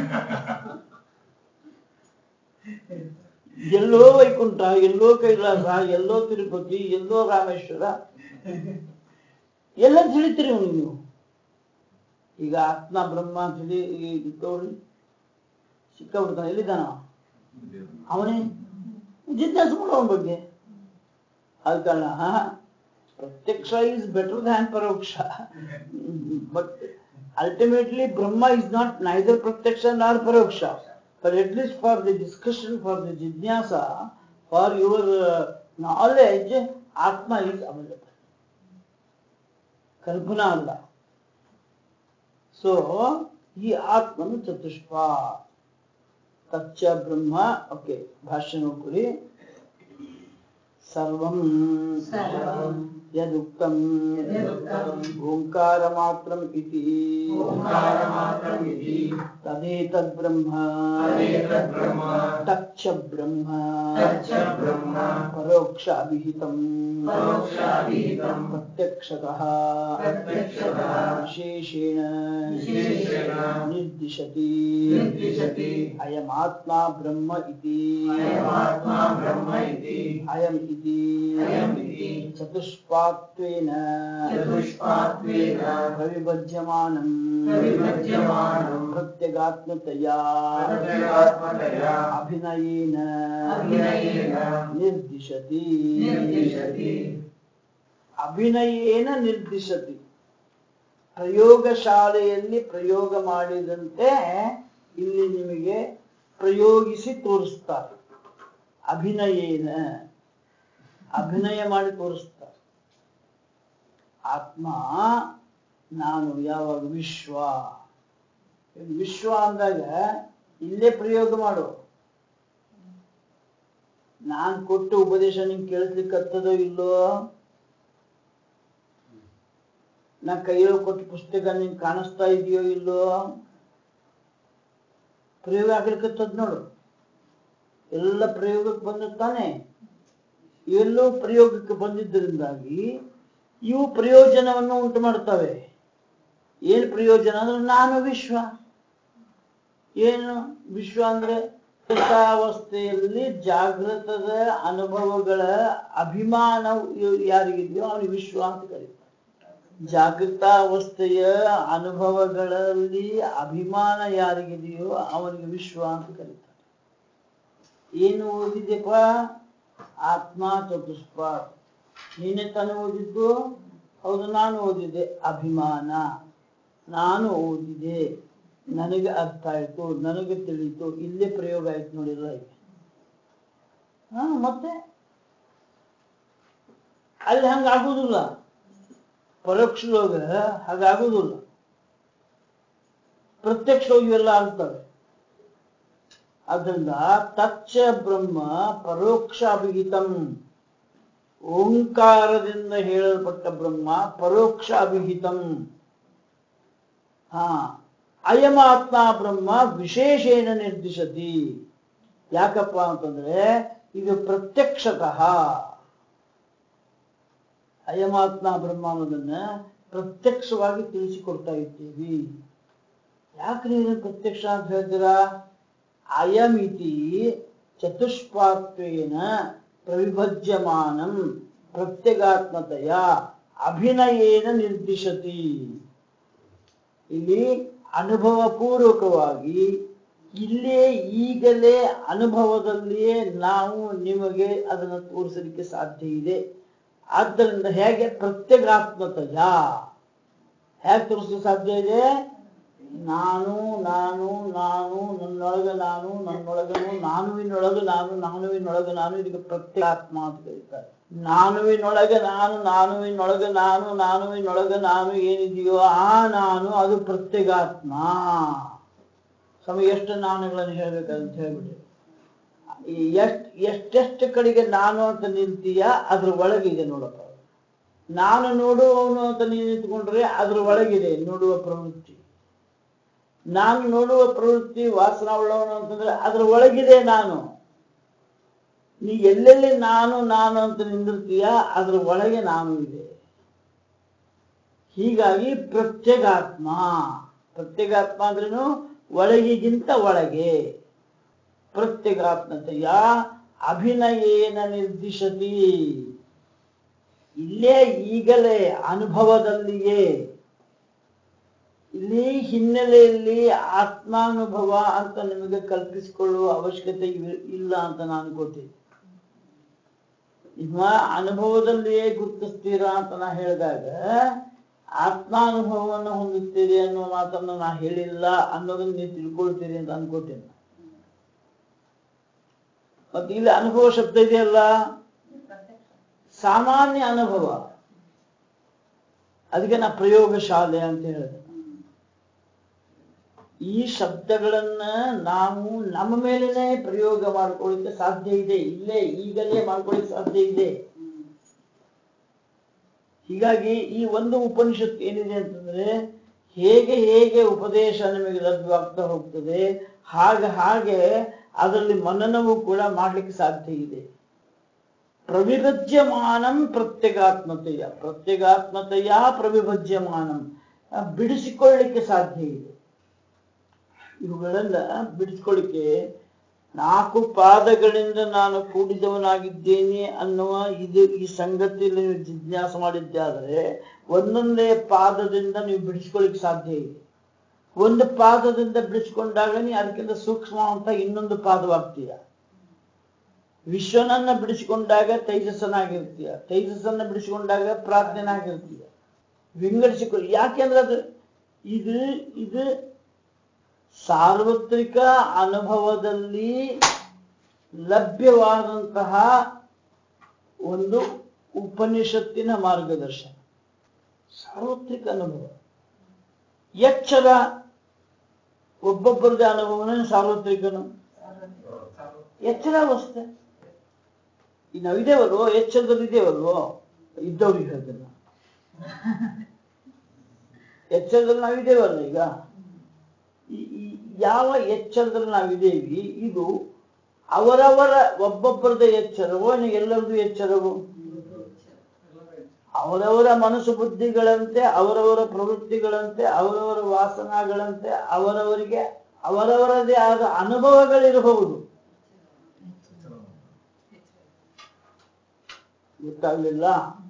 ಎಲ್ಲೋ ವೈಕುಂಠ ಎಲ್ಲೋ ಕೈಲಾಸ ಎಲ್ಲೋ ತಿರುಪತಿ ಎಲ್ಲೋ ರಾಮೇಶ್ವರ ಎಲ್ಲ ತಿಳಿತೀರಿ ನೀವು ಈಗ ಆತ್ಮ ಬ್ರಹ್ಮ ಅಂತ ಹೇಳಿ ಈಗ ತಗೊಳ್ಳಿ ಸಿಕ್ಕಾಬಿಡ್ತಾನೆ ಎಲ್ಲಿದ್ದಾನ ಅವನೇ ಜಿಜ್ಞಾಸೆ ಮಾಡೋ ಅವನ ಬಗ್ಗೆ ಆದ ಕಾರಣ ಪ್ರತ್ಯಕ್ಷ ಈಸ್ ಬೆಟರ್ ದ್ಯಾನ್ ಪರೋಕ್ಷ ಬಟ್ ಅಲ್ಟಿಮೇಟ್ಲಿ ಬ್ರಹ್ಮ ಇಸ್ ನಾಟ್ ನೈದರ್ ಪ್ರತ್ಯಕ್ಷ ನಾರ್ ಪರೋಕ್ಷ but at least for the discussion for the ಜಿಜ್ಞಾಸ ಫಾರ್ ಯುವರ್ ನಾಲೆಡ್ಜ್ ಆತ್ಮ ಈಸ್ ಅವೈಲಬಲ್ ಕಲ್ಪನಾ ಅಲ್ಲ ಸೊ ಈ ಆತ್ಮನು ಚತುಷ್ಪ ತಚ್ಚ ಬ್ರಹ್ಮ ಓಕೆ ಭಾಷ್ಯ ನೋಡ್ಕೊಳ್ಳಿ ಸರ್ವಂ ಸರ್ವಂ ಯದುಕ್ತಂ ಯದುಕ್ತಂ ಓಂಕಾರ ಮಾತ್ರಂ ಇತಿ ಓಂಕಾರಮಾತ್ರಂ ಇತಿ ತದೇತದ್ ಬ್ರಹ್ಮ ತದೇತದ್ಬ್ರಹ್ಮ ತಚ್ಚ ಬ್ರಹ್ಮ ತಚ್ಚ ಬ್ರಹ್ಮ ಪರೋಕ್ಷ ಅಭಿಹಿತಂ ಪರೋಕ್ಷಾಭಿಹಿತಂ ಪ್ರತ್ಯಕ್ಷತಃ ಪ್ರತ್ಯಕ್ಷತಃ ವಿಶೇಷೇಣ ವಿಶೇಷೇಣ ನಿರ್ದಿಶತಿ ನಿರ್ದಿಶತಿ ಅಯಮಾತ್ಮ ಬ್ರಹ್ಮ ಇತಿ ಅಯಮಾತ್ಮ ಬ್ರಹ್ಮ ಇತಿ ಅಯಂ ಇತಿ ಅಯಂ ಇತಿ ಚತುಷ್ಪಾತ್ವೇನ ಚತುಷ್ಪಾತ್ವೇನ ಪ್ರವಿಭಜ್ಯಮಾನಂ ಪ್ರವಿಭಜ್ಯಮಾನಂ ಪ್ರತ್ಯಗಾತ್ಮತಯಾ ಪ್ರತ್ಯಗಾತ್ಮತಯಾ ಅಭಿನಯೇನ ಅಭಿನಯೇನ ನಿರ್ದಿಶತಿ ನಿರ್ದಿಶತಿ ಅಭಿನಯೇನ ನಿರ್ದಿಶತಿ ಪ್ರಯೋಗಶಾಲೆಯಲ್ಲಿ ಪ್ರಯೋಗ ಮಾಡಿದಂತೆ ಇಲ್ಲಿ ನಿಮಗೆ ಪ್ರಯೋಗಿಸಿ ತೋರಿಸ್ತಾರೆ ಅಭಿನಯೇನ ಅಭಿನಯ ಮಾಡಿ ತೋರಿಸ್ತಾರೆ ಆತ್ಮ ನಾನು ಯಾವಾಗ ವಿಶ್ವ ಇದು ವಿಶ್ವ ಅಂದಾಗ ಇಲ್ಲೇ ಪ್ರಯೋಗ ಮಾಡು ನಾನ್ ಕೊಟ್ಟ ಉಪದೇಶ ನಿಂಗೆ ಕೇಳಿಸ್ಲಿಕ್ಕತ್ತದೋ ಇಲ್ಲೋ ನಾ ಕೈಯಲ್ಲಿ ಕೊಟ್ಟ ಪುಸ್ತಕ ನಿಂಗೆ ಕಾಣಿಸ್ತಾ ಇದೆಯೋ ಇಲ್ಲೋ ಪ್ರಯೋಗ ಆಗ್ಲಿಕ್ಕತ್ತದ ನೋಡು ಎಲ್ಲ ಪ್ರಯೋಗಕ್ಕೆ ಬಂದಿರ್ತಾನೆ ಇವೆಲ್ಲವೂ ಪ್ರಯೋಗಕ್ಕೆ ಬಂದಿದ್ದರಿಂದಾಗಿ ಇವು ಪ್ರಯೋಜನವನ್ನು ಉಂಟು ಮಾಡ್ತವೆ ಏನು ಪ್ರಯೋಜನ ಅಂದ್ರೆ ನಾನು ವಿಶ್ವ ಏನು ವಿಶ್ವ ಅಂದ್ರೆ ಅವಸ್ಥೆಯಲ್ಲಿ ಜಾಗೃತದ ಅನುಭವಗಳ ಅಭಿಮಾನ ಯಾರಿಗಿದೆಯೋ ಅವನಿಗೆ ವಿಶ್ವ ಅಂತ ಕರೀತಾರೆ ಜಾಗೃತಾವಸ್ಥೆಯ ಅನುಭವಗಳಲ್ಲಿ ಅಭಿಮಾನ ಯಾರಿಗಿದೆಯೋ ಅವನಿಗೆ ವಿಶ್ವ ಅಂತ ಕರೀತಾರೆ ಏನು ಓದಿದೆಪ್ಪ ಆತ್ಮ ಚತುಷ್ಪ ನೀನೆ ತಾನೇ ಓದಿದ್ದು ಹೌದು ನಾನು ಓದಿದೆ ಅಭಿಮಾನ ನಾನು ಓದಿದೆ ನನಗೆ ಅರ್ಥ ಆಯ್ತು ನನಗೆ ತಿಳಿತು ಇಲ್ಲೇ ಪ್ರಯೋಗ ಆಯ್ತು ನೋಡಿಲ್ಲ ಈಗ ಹಾ ಮತ್ತೆ ಅಲ್ಲಿ ಹಂಗಾಗುದಿಲ್ಲ ಪರೋಕ್ಷದೊಳಗ ಹಾಗಾಗುದಿಲ್ಲ ಪ್ರತ್ಯಕ್ಷವಾಗಿ ಇವೆಲ್ಲ ಆಗ್ತವೆ ಅದರಿಂದ ತಚ್ಚ ಬ್ರಹ್ಮ ಪರೋಕ್ಷ ಅಭಿಹಿತಂ ಓಂಕಾರದಿಂದ ಹೇಳಲ್ಪಟ್ಟ ಬ್ರಹ್ಮ ಪರೋಕ್ಷ ಅಭಿಹಿತಂ ಹಾ ಅಯಮಾತ್ಮ ಬ್ರಹ್ಮ ವಿಶೇಷೇಣ ನಿರ್ದಿಶತಿ ಯಾಕಪ್ಪ ಅಂತಂದ್ರೆ ಇದು ಪ್ರತ್ಯಕ್ಷತಃ ಅಯಮಾತ್ಮ ಬ್ರಹ್ಮ ಅನ್ನೋದನ್ನ ಪ್ರತ್ಯಕ್ಷವಾಗಿ ತಿಳಿಸಿಕೊಡ್ತಾ ಇದ್ದೀವಿ ಯಾಕೆ ನೀವು ಪ್ರತ್ಯಕ್ಷ ಅಂತ ಹೇಳ್ತೀರಾ ಅಯಮಿತಿ ಚತುಷ್ಪಾತ್ವೇನ ಪ್ರವಿಭಜ್ಯಮಾನಂ ಪ್ರತ್ಯಗಾತ್ಮತೆಯ ಅಭಿನಯೇನ ನಿರ್ದಿಶತಿ ಇಲ್ಲಿ ಅನುಭವ ಪೂರ್ವಕವಾಗಿ ಇಲ್ಲೇ ಈಗಲೇ ಅನುಭವದಲ್ಲಿಯೇ ನಾವು ನಿಮಗೆ ಅದನ್ನು ತೋರಿಸಲಿಕ್ಕೆ ಸಾಧ್ಯ ಇದೆ ಆದ್ದರಿಂದ ಹೇಗೆ ಪ್ರತ್ಯಗಾತ್ಮತೆಯ ಹೇಗೆ ತೋರಿಸಲಿಕ್ಕೆ ಸಾಧ್ಯ ಇದೆ ನಾನು ನಾನು ನಾನು ನನ್ನೊಳಗ ನಾನು ನನ್ನೊಳಗನು ನಾನುವಿನೊಳಗ ನಾನು ನಾನುವಿನೊಳಗ ನಾನು ಇದಕ್ಕೆ ಪ್ರತ್ಯೇಕಾತ್ಮ ಅಂತ ಕರೀತಾರೆ ನಾನುವಿನೊಳಗ ನಾನು ನಾನುವಿನೊಳಗ ನಾನು ನಾನುವಿನೊಳಗ ನಾನು ಏನಿದೆಯೋ ಆ ನಾನು ಅದು ಪ್ರತ್ಯೇಗಾತ್ಮ ಸಮಯ ಎಷ್ಟು ನಾನುಗಳನ್ನು ಹೇಳ್ಬೇಕಂತ ಹೇಳ್ಬಿಡಿ ಎಷ್ಟ್ ಎಷ್ಟೆಷ್ಟು ಕಡೆಗೆ ನಾನು ಅಂತ ನಿಲ್ತೀಯ ಅದ್ರ ಒಳಗಿದೆ ನೋಡಪ್ಪ ನಾನು ನೋಡುವವನು ಅಂತ ನೀನು ನಿಂತ್ಕೊಂಡ್ರೆ ಅದ್ರ ಒಳಗಿದೆ ನೋಡುವ ಪ್ರವೃತ್ತಿ ನಾನು ನೋಡುವ ಪ್ರವೃತ್ತಿ ವಾಸನ ಉಳ್ಳವನು ಅಂತಂದ್ರೆ ಅದ್ರ ಒಳಗಿದೆ ನಾನು ನೀ ಎಲ್ಲೆಲ್ಲಿ ನಾನು ನಾನು ಅಂತ ನಿಂದಿರ್ತೀಯ ಅದ್ರ ಒಳಗೆ ನಾನು ಇದೆ ಹೀಗಾಗಿ ಪ್ರತ್ಯೇಗಾತ್ಮ ಪ್ರತ್ಯೇಗಾತ್ಮ ಅಂದ್ರೇನು ಒಳಗಿಗಿಂತ ಒಳಗೆ ಪ್ರತ್ಯೇಗಾತ್ಮತೆಯ ಅಭಿನಯೇನ ನಿರ್ದಿಶತಿ ಇಲ್ಲೇ ಈಗಲೇ ಅನುಭವದಲ್ಲಿಯೇ ಇಲ್ಲಿ ಹಿನ್ನೆಲೆಯಲ್ಲಿ ಆತ್ಮಾನುಭವ ಅಂತ ನಿಮಗೆ ಕಲ್ಪಿಸಿಕೊಳ್ಳುವ ಅವಶ್ಯಕತೆ ಇವ್- ಇಲ್ಲ ಅಂತ ನಾನು ಅನ್ಕೋತೀನಿ ನಿಮ್ಮ ಅನುಭವದಲ್ಲಿಯೇ ಗುರುತಿಸ್ತೀರಾ ಅಂತ ನಾ ಹೇಳಿದಾಗ ಆತ್ಮಾನುಭವವನ್ನು ಹೊಂದುತ್ತೀರಿ ಅನ್ನೋ ಮಾತನ್ನು ನಾ ಹೇಳಿಲ್ಲ ಅನ್ನೋದನ್ನ ನೀವು ತಿಳ್ಕೊಳ್ತೀರಿ ಅಂತ ಅನ್ಕೋತೀನಿ ಮತ್ತೆ ಇಲ್ಲಿ ಅನುಭವ ಶಬ್ದ ಇದೆಯಲ್ಲ ಸಾಮಾನ್ಯ ಅನುಭವ ಅದಕ್ಕೆ ನಾ ಪ್ರಯೋಗಶಾಲೆ ಅಂತ ಹೇಳಿದೆ ಈ ಶಬ್ದಗಳನ್ನ ನಾವು ನಮ್ಮ ಮೇಲೇನೆ ಪ್ರಯೋಗ ಮಾಡ್ಕೊಳ್ಳಿಕ್ಕೆ ಸಾಧ್ಯ ಇದೆ ಇಲ್ಲೇ ಈಗಲೇ ಮಾಡ್ಕೊಳ್ಳಿಕ್ಕೆ ಸಾಧ್ಯ ಇದೆ ಹೀಗಾಗಿ ಈ ಒಂದು ಉಪನಿಷತ್ತು ಏನಿದೆ ಅಂತಂದ್ರೆ ಹೇಗೆ ಹೇಗೆ ಉಪದೇಶ ನಿಮಗೆ ಲಭ್ಯವಾಗ್ತಾ ಹೋಗ್ತದೆ ಹಾಗೆ ಹಾಗೆ ಅದರಲ್ಲಿ ಮನನವೂ ಕೂಡ ಮಾಡ್ಲಿಕ್ಕೆ ಸಾಧ್ಯ ಇದೆ ಪ್ರವಿಭಜ್ಯಮಾನಂ ಪ್ರತ್ಯಗಾತ್ಮತೆಯ ಪ್ರತ್ಯಗಾತ್ಮತೆಯ ಪ್ರವಿಭಜ್ಯಮಾನಂ ಆ, ಬಿಡಿಸಿಕೊಳ್ಳಿಕ್ಕೆ ಸಾಧ್ಯ ಇದೆ ಇವುಗಳೆಲ್ಲ ಬಿಡಿಸ್ಕೊಳ್ಳಿಕ್ಕೆ ನಾಲ್ಕು ಪಾದಗಳಿಂದ ನಾನು ಕೂಡಿದವನಾಗಿದ್ದೇನೆ ಅನ್ನುವ ಇದು ಈ ಸಂಗತಿಯಲ್ಲಿ ನೀವು ಜಿಜ್ಞಾಸ ಮಾಡಿದ್ದಾದರೆ ಒಂದೊಂದೇ ಪಾದದಿಂದ ನೀವು ಬಿಡಿಸ್ಕೊಳ್ಳಿಕ್ಕೆ ಸಾಧ್ಯ ಇದೆ ಒಂದು ಪಾದದಿಂದ ಬಿಡಿಸ್ಕೊಂಡಾಗ ನೀ ಅದಕ್ಕಿಂತ ಸೂಕ್ಷ್ಮ ಅಂತ ಇನ್ನೊಂದು ಪಾದವಾಗ್ತೀಯ ವಿಶ್ವನನ್ನ ಬಿಡಿಸಿಕೊಂಡಾಗ ತೈಜಸ್ಸನಾಗಿರ್ತೀಯ ತೈಜಸ್ಸನ್ನ ಬಿಡಿಸಿಕೊಂಡಾಗ ಪ್ರಾಜ್ಞನಾಗಿರ್ತೀಯ ವಿಂಗಡಿಸಿಕೊಳ್ಳಿ ಯಾಕೆಂದ್ರೆ ಅದು ಇದು ಇದು ಸಾರ್ವತ್ರಿಕ ಅನುಭವದಲ್ಲಿ ಲಭ್ಯವಾದಂತಹ ಒಂದು ಉಪನಿಷತ್ತಿನ ಮಾರ್ಗದರ್ಶನ ಸಾರ್ವತ್ರಿಕ ಅನುಭವ ಎಚ್ಚರ ಒಬ್ಬೊಬ್ಬರದೇ ಅನುಭವನೇ ಸಾರ್ವತ್ರಿಕನು ಎಚ್ಚರ ಅವಸ್ಥೆ ಈಗ ನಾವು ಇದೇವಲ್ವೋ ಎಚ್ಚರದಲ್ಲಿ ಇದೇವಲ್ವೋ ಇದ್ದವ್ರಿಗೆ ಹೇಳ್ತೇನೆ ನಾನು. ಎಚ್ಚರದಲ್ಲಿ ನಾವು ಇದೇವಲ್ಲ ಈಗ ಈ- ಈ ಯಾವ ಎಚ್ಚರದಲ್ಲಿ ನಾವಿದ್ದೇವಿ ಇದು ಅವರವರ ಒಬ್ಬೊಬ್ಬರದ ಎಚ್ಚರವೋ ಇನ್ನು ಎಲ್ಲರದ್ದು ಎಚ್ಚರವೋ ಅವರವರ ಮನಸ್ಸು ಬುದ್ಧಿಗಳಂತೆ ಅವರವರ ಪ್ರವೃತ್ತಿಗಳಂತೆ ಅವರವರ ವಾಸನಗಳಂತೆ ಅವರವರಿಗೆ ಅವರವರದೇ ಆದ ಅನುಭವಗಳಿರಬಹುದು ಗೊತ್ತಾಗ್ಲಿಲ್ಲ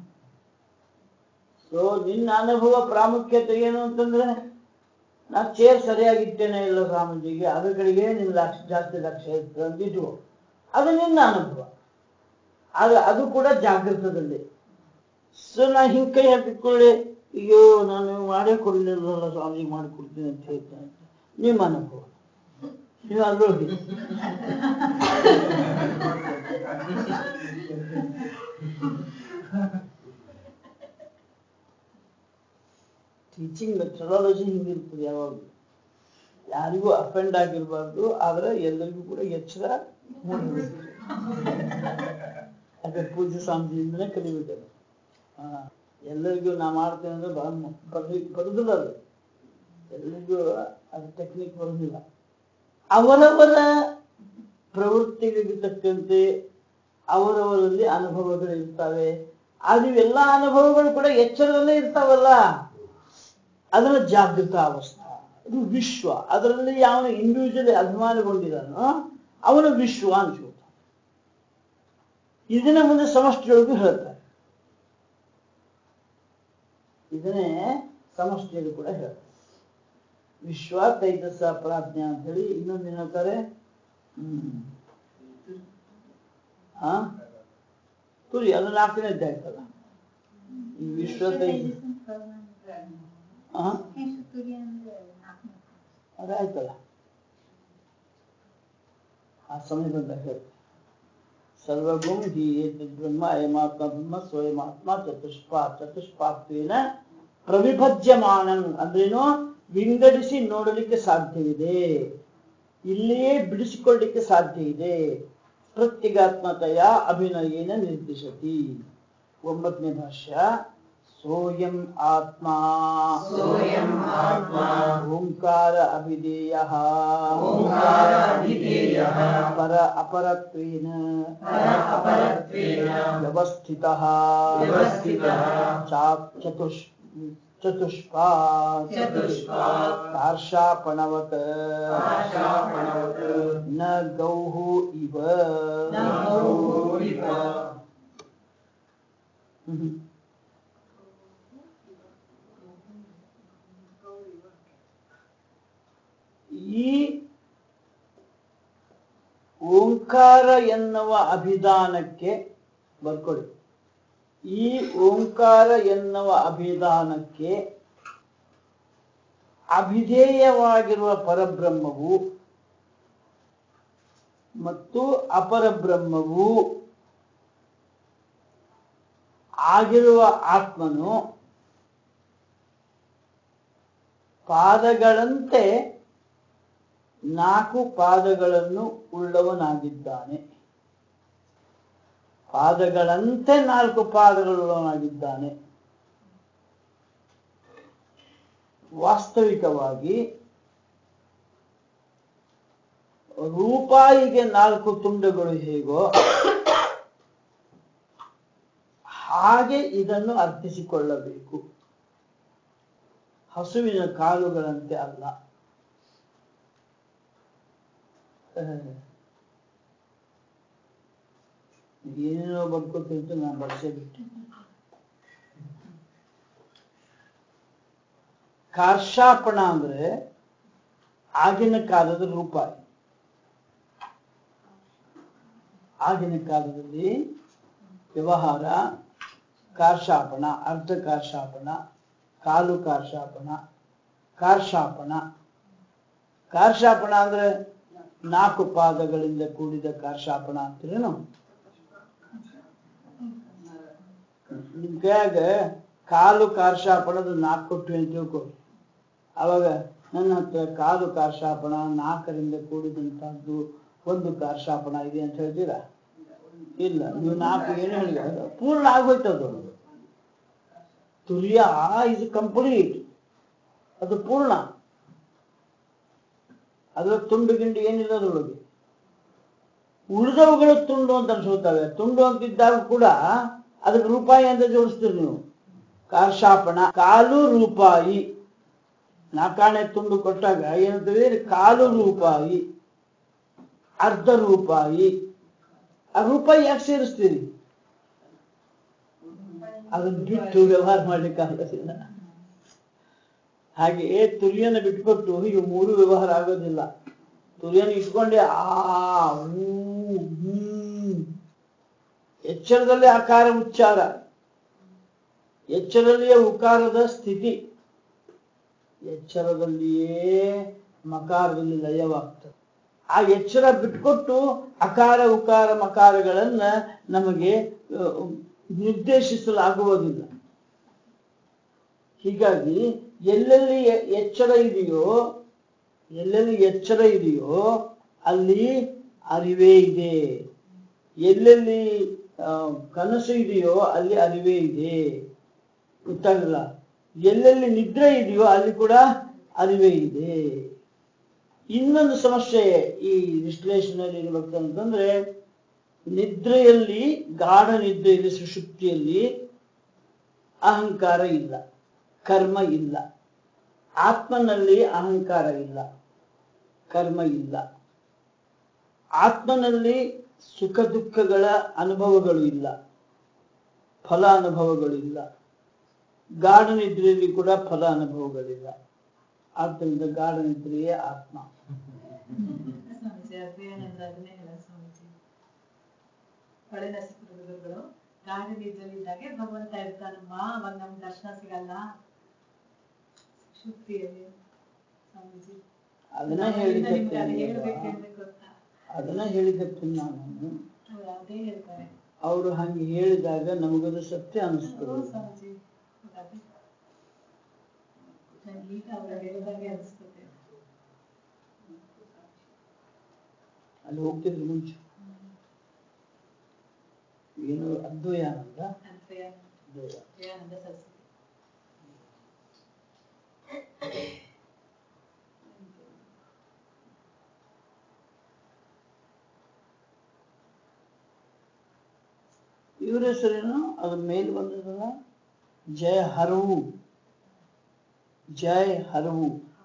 ಸೊ ನಿನ್ನ ಅನುಭವ ಪ್ರಾಮುಖ್ಯತೆ ಏನು ಅಂತಂದ್ರೆ ನಾ ಚೇರ್ ಸರಿಯಾಗಿತ್ತೇನೆ ಇಲ್ಲ ಸ್ವಾಮೀಜಿಗೆ ಅದ್ರ ಕಡೆಗೆ ನಿನ್ ಲಕ್ಷ ಜಾಸ್ತಿ ಲಕ್ಷ್ಯ ಇರ್ತದೆ ಅಂತ ಇಟ್ಕೋ ಅದು ನಿನ್ನ ಅನುಭವ ಅದು ಅದು ಕೂಡ ಜಾಗೃತದಲ್ಲಿ ಸೊ ನಾ ಹಿಂಗ್ ಕೈ ಹಾಕಿಕೊಳ್ಳಿ ಅಯ್ಯೋ ನಾನು ಮಾಡೇ ಕೊಡ್ಲಿಲ್ಲಲ್ಲ ಸ್ವಾಮೀಜಿಗೆ ಮಾಡಿ ಕೊಡ್ತೀನಿ ಅಂತ ಹೇಳ್ತೇನೆ ಅಂತ. ನಿಮ್ಮ ಅನುಭವ ನೀವು ಅಲ್ಲೋಗಿ ಟೀಚಿಂಗ್ ಮೆಥಡಾಲಜಿ ಹಿಂಗಿರ್ತದೆ ಯಾವಾಗಲೂ ಯಾರಿಗೂ ಅಫೆಂಡ್ ಆಗಿರಬಾರ್ದು ಆದ್ರೆ ಎಲ್ಲರಿಗೂ ಕೂಡ ಎಚ್ಚರ ಮೂಡಿರ್ಬೇಕು ಅದೇ ಪೂಜ್ಯ ಸ್ವಾಮೀಜಿಯಿಂದನೇ ಕಲಿಬೇಕು ಹಾ ಎಲ್ಲರಿಗೂ ನಾ ಮಾಡ್ತೇನೆ ಅಂದ್ರೆ ಬ- ಬರ್ಲಿ ಬರುದಿಲ್ಲ ಅದು ಎಲ್ಲರಿಗೂ ಅದು ಟೆಕ್ನಿಕ್ ಬರುದಿಲ್ಲ ಅವರವರ ಪ್ರವೃತ್ತಿಗಳಿಗೆ ತಕ್ಕಂತೆ ಅವರವರಲ್ಲಿ ಅನುಭವಗಳು ಇರ್ತವೆ ಅದು ಎಲ್ಲ ಅನುಭವಗಳು ಕೂಡ ಎಚ್ಚರದಲ್ಲೇ ಇರ್ತಾವಲ್ಲ ಅದರ ಜಾಗೃತ ಅವಸ್ಥಾ ಇದು ವಿಶ್ವ ಅದರಲ್ಲಿ ಯಾವ ಇಂಡಿವಿಜುವಲ್ ಅಭಿಮಾನಗೊಂಡಿದ್ದಾನೋ ಅವನು ವಿಶ್ವ ಅನ್ಸ್ಕೊತಾನೆ ಇದನ್ನ ಮುಂದೆ ಸಮಷ್ಟಿಯೊಳಗೂ ಹೇಳ್ತಾರೆ ಇದನ್ನೇ ಸಮಷ್ಟಿಯಲ್ಲಿ ಕೂಡ ಹೇಳ್ತಾರೆ ವಿಶ್ವ ತೈಜಸ ಪ್ರಾಜ್ಞಾ ಅಂತ ಹೇಳಿ ಇನ್ನೊಂದು ಏನ್ ಹೇಳ್ತಾರೆ ಹ್ಮ್ ಆ ತುರಿ ಅದು ನಾಲ್ಕನೇದ್ದು ಆಯ್ತಲ್ಲ ಈ ವಿಶ್ವ ತೈಜಸ ಆ ಅದಾಯ್ತಲ್ಲ ಆ ಸಮಯ ಬಂದಾಗ ಹೇಳಿ ಸರ್ವಗುಂ ಹಿ ಏತದ್ ಬ್ರಹ್ಮ ಅಯಮಾತ್ಮ ಬ್ರಹ್ಮ ಸ್ವಯಮಾತ್ಮ ಚತುಷ್ಪಾ ಚತುಷ್ಪಾತ್ವೇನ ಪ್ರವಿಭಜ್ಯಮಾನಂ ಅಂದ್ರೇನು ವಿಂಗಡಿಸಿ ನೋಡಲಿಕ್ಕೆ ಸಾಧ್ಯವಿದೆ ಇಲ್ಲಿಯೇ ಬಿಡಿಸಿಕೊಳ್ಳಿಕ್ಕೆ ಸಾಧ್ಯ ಇದೆ ಪ್ರತ್ಯಗಾತ್ಮತೆಯ ಅಭಿನಯೇನ ನಿರ್ದಿಶತಿ ಒಂಬತ್ತನೇ ಭಾಷ್ಯ ಸೋಯಂ ಆತ್ಮ ಸೋಯಂ ಆತ್ಮ ಓಂಕಾರ ಅಭಿಧೇಯ ಓಂಕಾರ ಅಭಿಧೇಯಃ ಪರ ಅಪರತ್ವೇನ ಪರ ಅಪರತ್ವೇನ ವ್ಯವಸ್ಥಿತಃ ವ್ಯವಸ್ಥಿತಃ ಚಾ- ಚತುಷ್ ಚತುಷ್ಪಾತ್ ಚತುಷ್ಪಾತ್ ತಾರ್ಷಾಪಣವತ್ ಪಾಶಾಪಣವತ್ ನ ಗೌಃ ಇವ ನ ಗೌಃ ಇವ. ಹ್ಮ್. ಓಂಕಾರ ಎನ್ನುವ ಅಭಿಧಾನಕ್ಕೆ ಬರ್ಕೊಳ್ಳಿ ಈ ಓಂಕಾರ ಎನ್ನುವ ಅಭಿಧಾನಕ್ಕೆ ಅಭಿಧೇಯವಾಗಿರುವ ಪರಬ್ರಹ್ಮವು ಮತ್ತು ಅಪರಬ್ರಹ್ಮವು ಆಗಿರುವ ಆತ್ಮನು ಪಾದಗಳಂತೆ ನಾಲ್ಕು ಪಾದಗಳನ್ನು ಉಳ್ಳವನಾಗಿದ್ದಾನೆ ಪಾದಗಳಂತೆ ನಾಲ್ಕು ಪಾದಗಳುಳ್ಳವನಾಗಿದ್ದಾನೆ ವಾಸ್ತವಿಕವಾಗಿ ರೂಪಾಯಿಗೆ ನಾಲ್ಕು ತುಂಡುಗಳು ಹೇಗೋ ಹಾಗೆ ಇದನ್ನು ಅರ್ಥಿಸಿಕೊಳ್ಳಬೇಕು ಹಸುವಿನ ಕಾಲುಗಳಂತೆ ಅಲ್ಲ ಅಹ್, ಏನೇನೋ ಬರ್ಕೊತಿಂತ ನಾನು ಬಳಸೇ ಬಿಟ್ಟೆ ಕಾರ್ಷಾಪಣ ಅಂದ್ರೆ ಆಗಿನ ಕಾಲದ ರೂಪಾಯಿ ಆಗಿನ ಕಾಲದಲ್ಲಿ ವ್ಯವಹಾರ ಕಾರ್ಷಾಪಣ ಅರ್ಧ ಕಾರ್ಷಾಪಣ ಕಾಲು ಕಾರ್ಷಾಪಣ ಕಾರ್ಷಾಪಣ ಕಾರ್ಷಾಪಣ ಅಂದ್ರೆ ನಾಲ್ಕು ಪಾದಗಳಿಂದ ಕೂಡಿದ ಕಾರ್ಷಾಪಣ ಅಂತೀರೇನು ನಿಮ್ ಕೈಯಾಗ ಕಾಲು ಕಾರ್ಷಾಪಣದ ನಾಲ್ಕು ಕೊಟ್ಟು ಅಂತ ತಿಳ್ಕೊಳ್ಳಿ ಅವಾಗ ನನ್ನ ಹತ್ರ ಕಾಲು ಕಾರ್ಷಾಪಣ ನಾಲ್ಕರಿಂದ ಕೂಡಿದಂತಹದ್ದು ಒಂದು ಕಾರ್ಷಾಪಣ ಇದೆ ಅಂತ ಹೇಳ್ತೀರಾ ಇಲ್ಲ ನೀವು ನಾಲ್ಕು ಏನು ಹೇಳಿ ಅದು ಪೂರ್ಣ ಆಗೋಯ್ತದು ತುರ್ಯ ಇಸ್ ಕಂಪ್ಲೀಟ್ ಅದು ಪೂರ್ಣ ಅದರ ತುಂಡು ಗಿಂಡು ಏನಿಲ್ಲ ಅದರೊಳಗೆ ಉಳಿದವುಗಳು ತುಂಡು ಅಂತ ಅನ್ಸ್ಕೊಳ್ತವೆ ತುಂಡು ಅಂತಿದ್ದಾಗ ಕೂಡ ಅದಕ್ಕೆ ರೂಪಾಯಿ ಅಂತ ಜೋಡಿಸ್ತೀರಿ ನೀವು ಕಾರ್ಷಾಪಣ ಕಾಲು ರೂಪಾಯಿ ನಾಲ್ಕಾಣೆ ತುಂಡು ಕೊಟ್ಟಾಗ ಏನಂತೀವಿ ಕಾಲು ರೂಪಾಯಿ ಅರ್ಧ ರೂಪಾಯಿ ಆ ರೂಪಾಯಿ ಯಾಕೆ ಸೇರಿಸ್ತೀರಿ ಅದನ್ನ ಬಿಟ್ಟು ವ್ಯವಹಾರ ಮಾಡ್ಲಿಕ್ಕೆ ಆಗೋದಿಲ್ಲ ಹಾಗೆ ತುರಿಯನ್ನ ಬಿಟ್ಕೊಟ್ಟು ಇವು ಮೂರು ವ್ಯವಹಾರ ಆಗೋದಿಲ್ಲ ತುರಿಯನ್ನು ಇಟ್ಕೊಂಡೆ ಆ ಊ, ಹ್ಮ್. ಎಚ್ಚರದಲ್ಲಿ ಆಕಾರ ಉಚ್ಚಾರ ಎಚ್ಚರದಲ್ಲಿಯೇ ಉಕಾರದ ಸ್ಥಿತಿ ಎಚ್ಚರದಲ್ಲಿಯೇ ಮಕಾರದಲ್ಲಿ ಲಯವಾಗ್ತದೆ ಆ ಎಚ್ಚರ ಬಿಟ್ಕೊಟ್ಟು ಅಕಾರ ಉಕಾರ ಮಕಾರಗಳನ್ನ ನಮಗೆ ಅಹ್, ನಿರ್ದೇಶಿಸಲಾಗುವುದಿಲ್ಲ ಹೀಗಾಗಿ ಎಲ್ಲೆಲ್ಲಿ ಎ- ಎಚ್ಚರ ಇದೆಯೋ ಎಲ್ಲೆಲ್ಲಿ ಎಚ್ಚರ ಇದೆಯೋ ಅಲ್ಲಿ ಅರಿವೇ ಇದೆ ಎಲ್ಲೆಲ್ಲಿ ಆ, ಕನಸು ಇದೆಯೋ ಅಲ್ಲಿ ಅರಿವೇ ಇದೆ ಗೊತ್ತಾಗಲ್ಲ ಎಲ್ಲೆಲ್ಲಿ ನಿದ್ರೆ ಇದೆಯೋ ಅಲ್ಲಿ ಕೂಡ ಅರಿವೇ ಇದೆ ಇನ್ನೊಂದು ಸಮಸ್ಯೆ ಈ ವಿಶ್ಲೇಷಣೆಯಲ್ಲಿ ಏನು ಬರ್ತದೆ ಅಂತಂದ್ರೆ ನಿದ್ರೆಯಲ್ಲಿ ಗಾಢ ನಿದ್ರೆಯಲ್ಲಿ ಸುಷುಪ್ತಿಯಲ್ಲಿ ಅಹಂಕಾರ ಇಲ್ಲ ಕರ್ಮ ಇಲ್ಲ ಆತ್ಮನಲ್ಲಿ ಅಹಂಕಾರ ಇಲ್ಲ ಕರ್ಮ ಇಲ್ಲ ಆತ್ಮನಲ್ಲಿ ಸುಖ ದುಃಖಗಳ ಅನುಭವಗಳು ಇಲ್ಲ ಫಲ ಅನುಭವಗಳು ಇಲ್ಲ ಗಾಢ ನಿದ್ರೆಯಲ್ಲಿ ಕೂಡ ಫಲ ಅನುಭವಗಳಿಲ್ಲ ಆದ್ದರಿಂದ ಗಾಢ ನಿದ್ರೆಯೇ ಆತ್ಮ ಸ್ವಾಮೀಜಿ ಅಧ್ಯಯನ ಅಂದ್ರೆ ಅದನ್ನೇ ಹೇಳೋದು ಸ್ವಾಮೀಜಿ ಹೊಳೆ ನರಸಿಂಹರುಗಳು ಗಾಢ ನಿದ್ರೆಯಲ್ಲಿದ್ದಾಗೆ ಭಗವಂತ ಇರ್ತಾನಮ್ಮ ಅವಾಗ ನಮ್ಗೆ ದರ್ಶನ ಸಿಗಲ್ಲ ಶುದ್ಧಿಯಲ್ಲಿ ಸ್ವಾಮೀಜಿ ಅದನ್ನ ನಾವಿಂದ ನಿಮ್ಗೆ ಅದು ಹೇಳಿದ್ದಕ್ಕೆ ಹೇಳ್ಬೇಕು ಹೇಳ್ಬೇಕು ಅಂತ ಅದನ್ನ ಹೇಳಿದ್ದಕ್ಕೆ ನಾನು ಅವ್ರು ಅದೇ ಹೇಳ್ತಾರೆ ಅವರು ಹಂಗೆ ಹೇಳಿದಾಗ ನಮಗದು ಸತ್ಯ ಹೌದು ಅನಿಸ್ತದೆ ಸ್ವಾಮೀಜಿ ಅದೇ ನಂಗೆ ಈಗ ಅವ್ರು ಹೇಳಿದಾಗೆ ಅನಿಸ್ತದೆ ಅಲ್ಲಿ ಹೋಗ್ತಿದ್ರು ಮುಂಚೆ ಏನು ಅದ್ವಯ ಅಂತ ಅದ್ವಯ ಅದ್ವಯ ದಯಾನಂದ ಸರಸ್ವತಿ ಇವ್ರ ಹೆಸರೇನು ಅದ್ರ ಮೇಲೆ ಬಂದದಲ್ಲ ಜಯ ಹರವು ಜಯ ಹರವು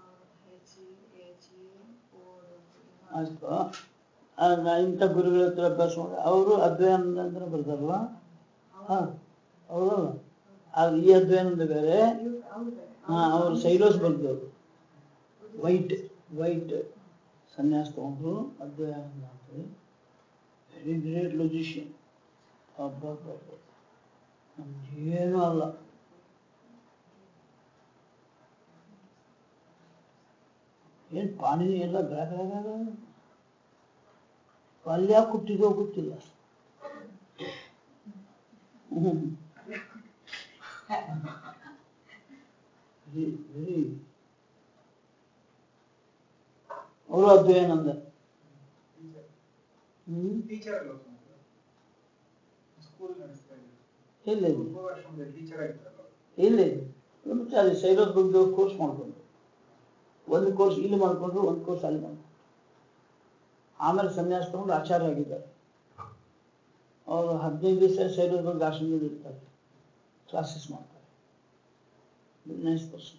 ಆಯ್ತು ಆ, ನಾ ಇಂಥ ಗುರುಗಳ ಹತ್ರ ಅಭ್ಯಾಸ ಮಾಡಿ ಅವರು ಅದ್ವಯಾನಂದ ಅಂತ ಬರ್ತಾರಲ್ಲ ಹಾ ಹೌದಲ್ಲ ಅದು ಈ ಅದ್ವಯಾನಂದ ಬೇರೆ ಹಾ ಅವರು ಸೈಲೋಸ್ ಬರ್ದವರು ವೈಟ್ ವೈಟ್ ಸನ್ಯಾಸ ತಗೊಂಡ್ರು ಅದ್ವಯಾನಂದ ಅಂತೇಳಿ ವೆರಿ ಗ್ರೇಟ್ ಲೊಜಿಷಿಯನ್ ಏನೂ ಅಲ್ಲ ಏನ್ ಪಾಣಿನಿ ಎಲ್ಲ ಗಳ ಗಳ ಗಳ ಗಳ. ಪಲ್ಯ ಕುಟ್ಟಿದೋ ಗೊತ್ತಿಲ್ಲ ಹ್ಮ್. ವೆರಿ ವೆರಿ ಅವರು ಅಧ್ಯಯನ ಅಂದ ಹ್ಮ್ ಟೀಚರ್ ಅಲ್ಲ ಸ್ಕೂಲ್ ನಡೆಸ್ತಾ ಇದ್ರು ಇಲ್ಲ ಇಲ್ಲ ಪೂರ್ವಾಶ್ರಮದಲ್ಲಿ ಟೀಚರ್ ಆಗಿದ್ರಲ್ಲ ಅವ್ರು. ಇಲ್ಲ ಇಲ್ಲ ಮತ್ತೆ ಅಲ್ಲಿ ಸೈರೋದ್ ಬಗ್ಗೆ ಕೋರ್ಸ್ ಮಾಡ್ಕೊಂಡ್ರು ಒಂದು ಕೋರ್ಸ್ ಇಲ್ಲಿ ಮಾಡ್ಕೊಂಡ್ರು ಒಂದು ಕೋರ್ಸ್ ಅಲ್ಲಿ ಮಾಡ್ಕೊಂಡ್ರು ಆಮೇಲೆ ಸನ್ಯಾಸ ತಗೊಂಡು ಆಚಾರ್ಯ ಆಗಿದ್ದಾರೆ ಅವರು ಹದಿನೈದು ದಿವಸ ಸೈರೋದ್ ಬಗ್ಗೆ ಆಶ್ರಮದಲ್ಲಿ ಇರ್ತಾರೆ ಕ್ಲಾಸಸ್ ಮಾಡ್ತಾರೆ ನೈಸ್ ಪರ್ಸನ್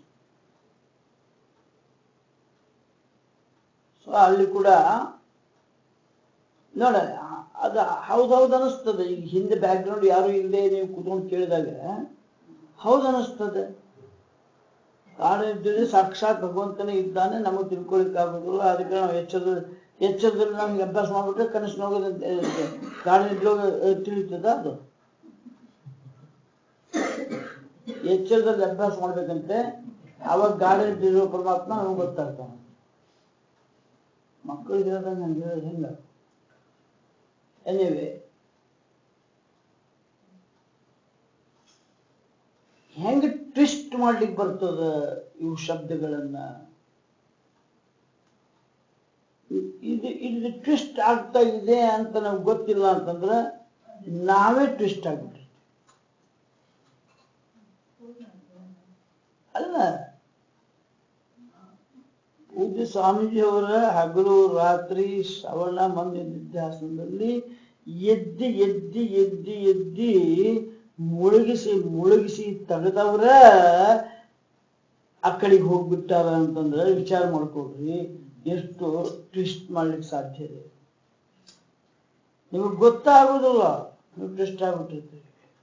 ಸೊ ಅಲ್ಲಿ ಕೂಡ ನೋಡ ಅದು ಹೌದೌದು ಅನಿಸ್ತದೆ ಈಗ ಹಿಂದೆ ಬ್ಯಾಕ್ಗ್ರೌಂಡ್ ಯಾರು ಇಲ್ಲದೆ ನೀವು ಕುತ್ಕೊಂಡು ಕೇಳಿದಾಗ ಹೌದು ಅನಿಸ್ತದೆ ಕಾಡಿದ್ದರೆ ಸಾಕ್ಷಾತ್ ಭಗವಂತನೇ ಇದ್ದಾನೆ ನಮಗೆ ತಿಳ್ಕೊಳಿಕ್ ಆಗೋದಿಲ್ಲ ಅದಕ್ಕೆ ನಾವು ಎಚ್ಚರದ ಎಚ್ಚರದಲ್ಲಿ ನಮ್ಗೆ ಅಭ್ಯಾಸ ಮಾಡ್ಬಿಟ್ರೆ ಕನಸಿನೊಳಗೆ ಕಾಡಿನಿದ್ರೊಳಗೆ ತಿಳಿತದ ಅದು ಎಚ್ಚರದಲ್ಲಿ ಅಭ್ಯಾಸ ಮಾಡ್ಬೇಕಂತೆ ಅವಾಗ ಗಾಡಿನಿಟ್ಟಿರೋ ಪರಮಾತ್ಮ ನಮಗೆ ಗೊತ್ತಾಗ್ತಾನೆ ಮಕ್ಕಳಿಗೆ ಹೇಳ್ದಂಗೆ ನಾನು ಹೇಳೋದು ಹೆಂಗ ಎನಿವೆ ಹೆಂಗ್ ಟ್ವಿಸ್ಟ್ ಮಾಡ್ಲಿಕ್ಕೆ ಬರ್ತದ ಇವು ಶಬ್ದಗಳನ್ನ ಇ- ಇದು ಇದು ಟ್ವಿಸ್ಟ್ ಆಗ್ತಾ ಇದೆ ಅಂತ ನಮ್ಗೆ ಗೊತ್ತಿಲ್ಲ ಅಂತಂದ್ರೆ ನಾವೇ ಟ್ವಿಸ್ಟ್ ಆಗ್ಬಿಟ್ಟಿರ್ತೀವಿ ಅಲ್ಲ ಪೂಜ್ಯ ಸ್ವಾಮೀಜಿಯವರ ಹಗಲು ರಾತ್ರಿ ಶ್ರವಣ ಮಂದಿ ನಿಧ್ಯಾಸನದಲ್ಲಿ ಎದ್ದಿ ಎದ್ದಿ ಎದ್ದಿ ಎದ್ದಿ ಮುಳುಗಿಸಿ ಮುಳುಗಿಸಿ ತೆಗೆದವ್ರ ಆ ಕಡೆಗೆ ಹೋಗ್ಬಿಟ್ಟಾರ ಅಂತಂದ್ರೆ ವಿಚಾರ ಮಾಡ್ಕೊಡ್ರಿ ಎಷ್ಟು ಟ್ವಿಸ್ಟ್ ಮಾಡ್ಲಿಕ್ಕೆ ಸಾಧ್ಯ ಇದೆ ನಿಮಗೆ ಗೊತ್ತಾಗೋದಿಲ್ಲ ನೀವು ಟ್ವಿಸ್ಟ್ ಆಗ್ಬಿಟ್ಟಿರ್ತೀರಿ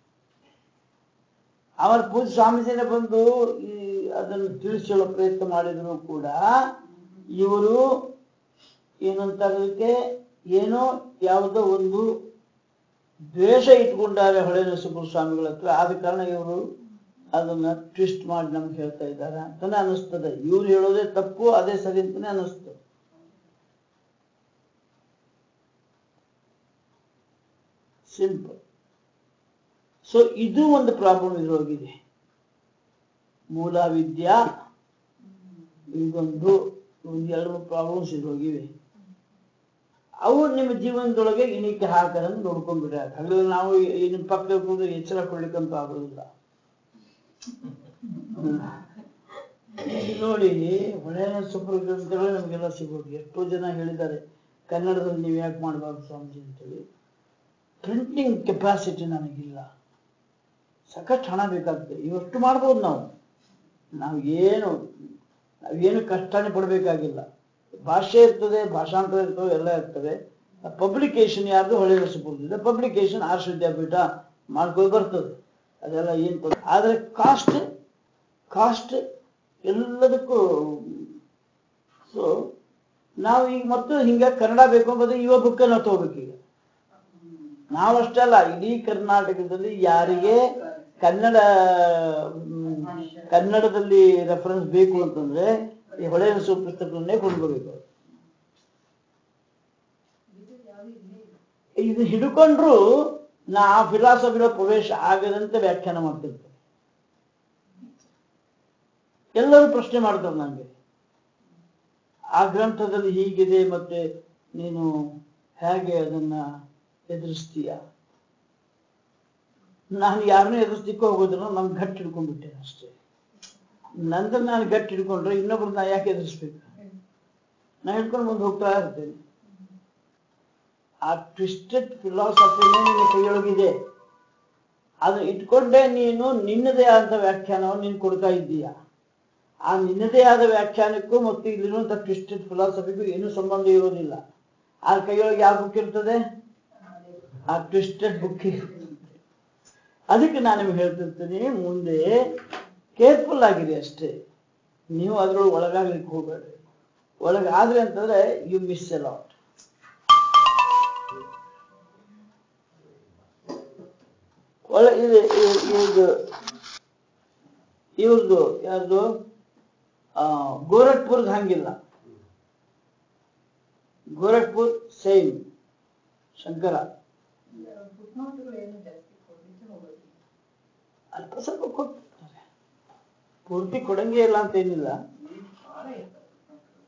ಅವರ ಪೂಜೆ ಸ್ವಾಮೀಜಿನೇ ಬಂದು ಈ ಅದನ್ನು ತಿಳಿಸಿ ಹೇಳೋ ಪ್ರಯತ್ನ ಮಾಡಿದ್ರು ಕೂಡ ಇವರು ಏನಂತಾರೆ ಅದಕ್ಕೆ ಏನೋ ಯಾವುದೋ ಒಂದು ದ್ವೇಷ ಇಟ್ಕೊಂಡಾರೆ ಹೊಳೆ ನರಸಿಂಹ ಸ್ವಾಮಿಗಳ ಹತ್ರ ಆದ ಕಾರಣ ಇವರು ಅದನ್ನ ಟ್ವಿಸ್ಟ್ ಮಾಡಿ ನಮ್ಗೆ ಹೇಳ್ತಾ ಇದ್ದಾರೆ ಅಂತಾನೆ ಅನಿಸ್ತದೆ ಇವ್ರು ಹೇಳೋದೇ ತಪ್ಪು ಅದೇ ಸರಿ ಅಂತಾನೆ ಅನಿಸ್ತದೆ ಸಿಂಪಲ್ ಸೊ ಇದು ಒಂದು ಪ್ರಾಬ್ಲಮ್ ಇರೋಗಿದೆ ಮೂಲ ವಿದ್ಯಾ ಇದೊಂದು ಒಂದು ಎರಡು ಪ್ರಾಬ್ಲಮ್ಸ್ ಇರೋಗಿವೆ ಅವು ನಿಮ್ಮ ಜೀವನದೊಳಗೆ ಇಣಿಕೆ ಹಾಕದಂಗೆ ನೋಡ್ಕೊಂಡ್ಬಿಡ್ರಿ ಹಾಗಾದ್ರೆ ನಾವು ಈ ನಿಮ್ಮ ಪಕ್ಕದ ಕೂತು ಎಚ್ಚರ ಕೊಡ್ಲಿಕ್ಕಂತೂ ಆಗೋದಿಲ್ಲ ಹ್ಮ್. ಈಗ ನೋಡಿ ಹೊಳೆ ಸೂಪರ್ ಗ್ರಂಥಗಳು ನಮಗೆಲ್ಲ ಸಿಗೋದು ಎಷ್ಟೋ ಜನ ಹೇಳಿದ್ದಾರೆ ಕನ್ನಡದಲ್ಲಿ ನೀವು ಯಾಕೆ ಮಾಡಬಾರ್ದು ಸ್ವಾಮೀಜಿ ಅಂತೇಳಿ ಪ್ರಿಂಟಿಂಗ್ ಕೆಪಾಸಿಟಿ ನನಗಿಲ್ಲ ಸಖತ್ ಹಣ ಬೇಕಾಗ್ತದೆ ಇವಷ್ಟು ಮಾಡ್ಬೋದು ನಾವು ನಾವು ಏನು ನಾವೇನು ಕಷ್ಟನೇ ಪಡಬೇಕಾಗಿಲ್ಲ ಭಾಷೆ ಇರ್ತದೆ ಭಾಷಾಂತರ ಇರ್ತವೆ ಎಲ್ಲ ಇರ್ತವೆ ಪಬ್ಲಿಕೇಶನ್ ಯಾರ್ದು ಹೊಳೆ ನರಸೀಪುರದಿಂದ ಪಬ್ಲಿಕೇಶನ್ ಆರ್ಷ ವಿದ್ಯಾಪೀಠ ಮಾಡ್ಕೊಂಡು ಬರ್ತದೆ ಅದೆಲ್ಲ ಏನು ತೊಂದ್ರೆ ಆದರೆ ಕಾಸ್ಟ್ ಕಾಸ್ಟ್ ಎಲ್ಲದಕ್ಕೂ ಸೊ ನಾವು ಈಗ ಮತ್ತು ಹಿಂಗೆ ಕನ್ನಡ ಬೇಕು ಅಂಬೋದು ಇವ ಬುಕ್ಕ ನಾವು ತಗೋಬೇಕೀಗ ನಾವಷ್ಟೇ ಅಲ್ಲ ಇಡೀ ಕರ್ನಾಟಕದಲ್ಲಿ ಯಾರಿಗೆ ಕನ್ನಡ ಮ್, ಕನ್ನಡದಲ್ಲಿ ರೆಫರೆನ್ಸ್ ಬೇಕು ಅಂತಂದ್ರೆ ಈ ಹೊಳೆ ನರಸಿಂಹ ಪುಸ್ತಕಗಳನ್ನೇ ಕೊಂಡ್ಕೋಬೇಕು ಇದು ಹಿಡ್ಕೊಂಡ್ರು ನಾ ಆ ಫಿಲಾಸಫಿలో ಪ್ರವೇಶ ಆಗದಂತೆ ವ್ಯಾಖ್ಯಾನ ಮಾಡ್ತಿರ್ತಾರೆ ಎಲ್ಲರೂ ಪ್ರಶ್ನೆ ಮಾಡ್ತಾರೆ ನನಗೆ ಆ ಗ್ರಂಥದಲ್ಲಿ ಹೀಗಿದೆ ಮತ್ತೆ ನೀನು ಹೇಗೆ ಅದನ್ನ ಎದುರಿಸ್ತೀಯ ನಾನು ಯಾರನ್ನೂ ಎದುರಿಸ್ಲಿಕ್ಕೆ ಹೋಗೋದಿಲ್ಲ ನಾನು ಗಟ್ಟಿ ಹಿಡ್ಕೊಂಡ್ಬಿಟ್ಟೇನೆ ಅಷ್ಟೇ ನಂದನ್ನ ನಾನು ಗಟ್ಟಿ ಹಿಡ್ಕೊಂಡ್ರೆ ಇನ್ನೊಬ್ರು ನಾ ಯಾಕೆ ಎದುರಿಸ್ಬೇಕು ನಾ ಹಿಡ್ಕೊಂಡು ಮುಂದೆ ಹೋಗ್ತಾ ಇರ್ತೇನೆ ಆ ಟ್ವಿಸ್ಟೆಡ್ ಫಿಲಾಸಫಿನೇ ನಿನ್ನ ಕೈಯೊಳಗಿದೆ ಅದು ಇಟ್ಕೊಂಡೇ ನೀನು ನಿನ್ನದೇ ಆದ ವ್ಯಾಖ್ಯಾನವನ್ನು ನೀನು ಕೊಡ್ತಾ ಇದ್ದೀಯ ಆ ನಿನ್ನದೇ ಆದ ವ್ಯಾಖ್ಯಾನಕ್ಕೂ ಮತ್ತು ಇಲ್ಲಿರುವಂತಹ ಟ್ವಿಸ್ಟೆಡ್ ಫಿಲಾಸಫಿಗೂ ಏನೂ ಸಂಬಂಧ ಇರೋದಿಲ್ಲ ಆ ಕೈಯೊಳಗೆ ಯಾವ ಬುಕ್ ಇರ್ತದೆ ಆ ಟ್ವಿಸ್ಟೆಡ್ ಬುಕ್ ಅದಕ್ಕೆ ನಾನು ನಿಮ್ಗೆ ಹೇಳ್ತಿರ್ತೀನಿ ಮುಂದೆ ಕೇರ್ಫುಲ್ ಆಗಿರಿ ಅಷ್ಟೇ ನೀವು ಅದ್ರೊಳಗೆ ಒಳಗಾಗ್ಲಿಕ್ಕೆ ಹೋಗಬೇಡ್ರಿ ಒಳಗಾದ್ರೆ ಅಂತಂದ್ರೆ ಯು ಮಿಸ್ ಎ ಲಾಟ್ ಒಳ್ಳೆ ಇದು ಇದು- ಇದು ಇವ್ರದ್ದು ಯಾರ್ದು ಆ, ಗೋರಖ್ಪುರ್ದು ಹಂಗಿಲ್ಲ ಗೋರಖ್ಪುರ್ ಸೇಮ್ ಶಂಕರ ಫುಟ್ನೋಟ್ಗಳು ಏನು ಜಾಸ್ತಿ ಕೊಡ್ಲಿಕ್ಕೆ ಹೋಗೋದಿಲ್ಲ ಅಲ್ಪ ಸ್ವಲ್ಪ ಕೊಡ್ತಾರೆ ಪೂರ್ತಿ ಕೊಡಂಗೆ ಇಲ್ಲ ಅಂತ ಏನಿಲ್ಲ ಭಾಳ ಇರ್ತವೆ footnoteಗಳು.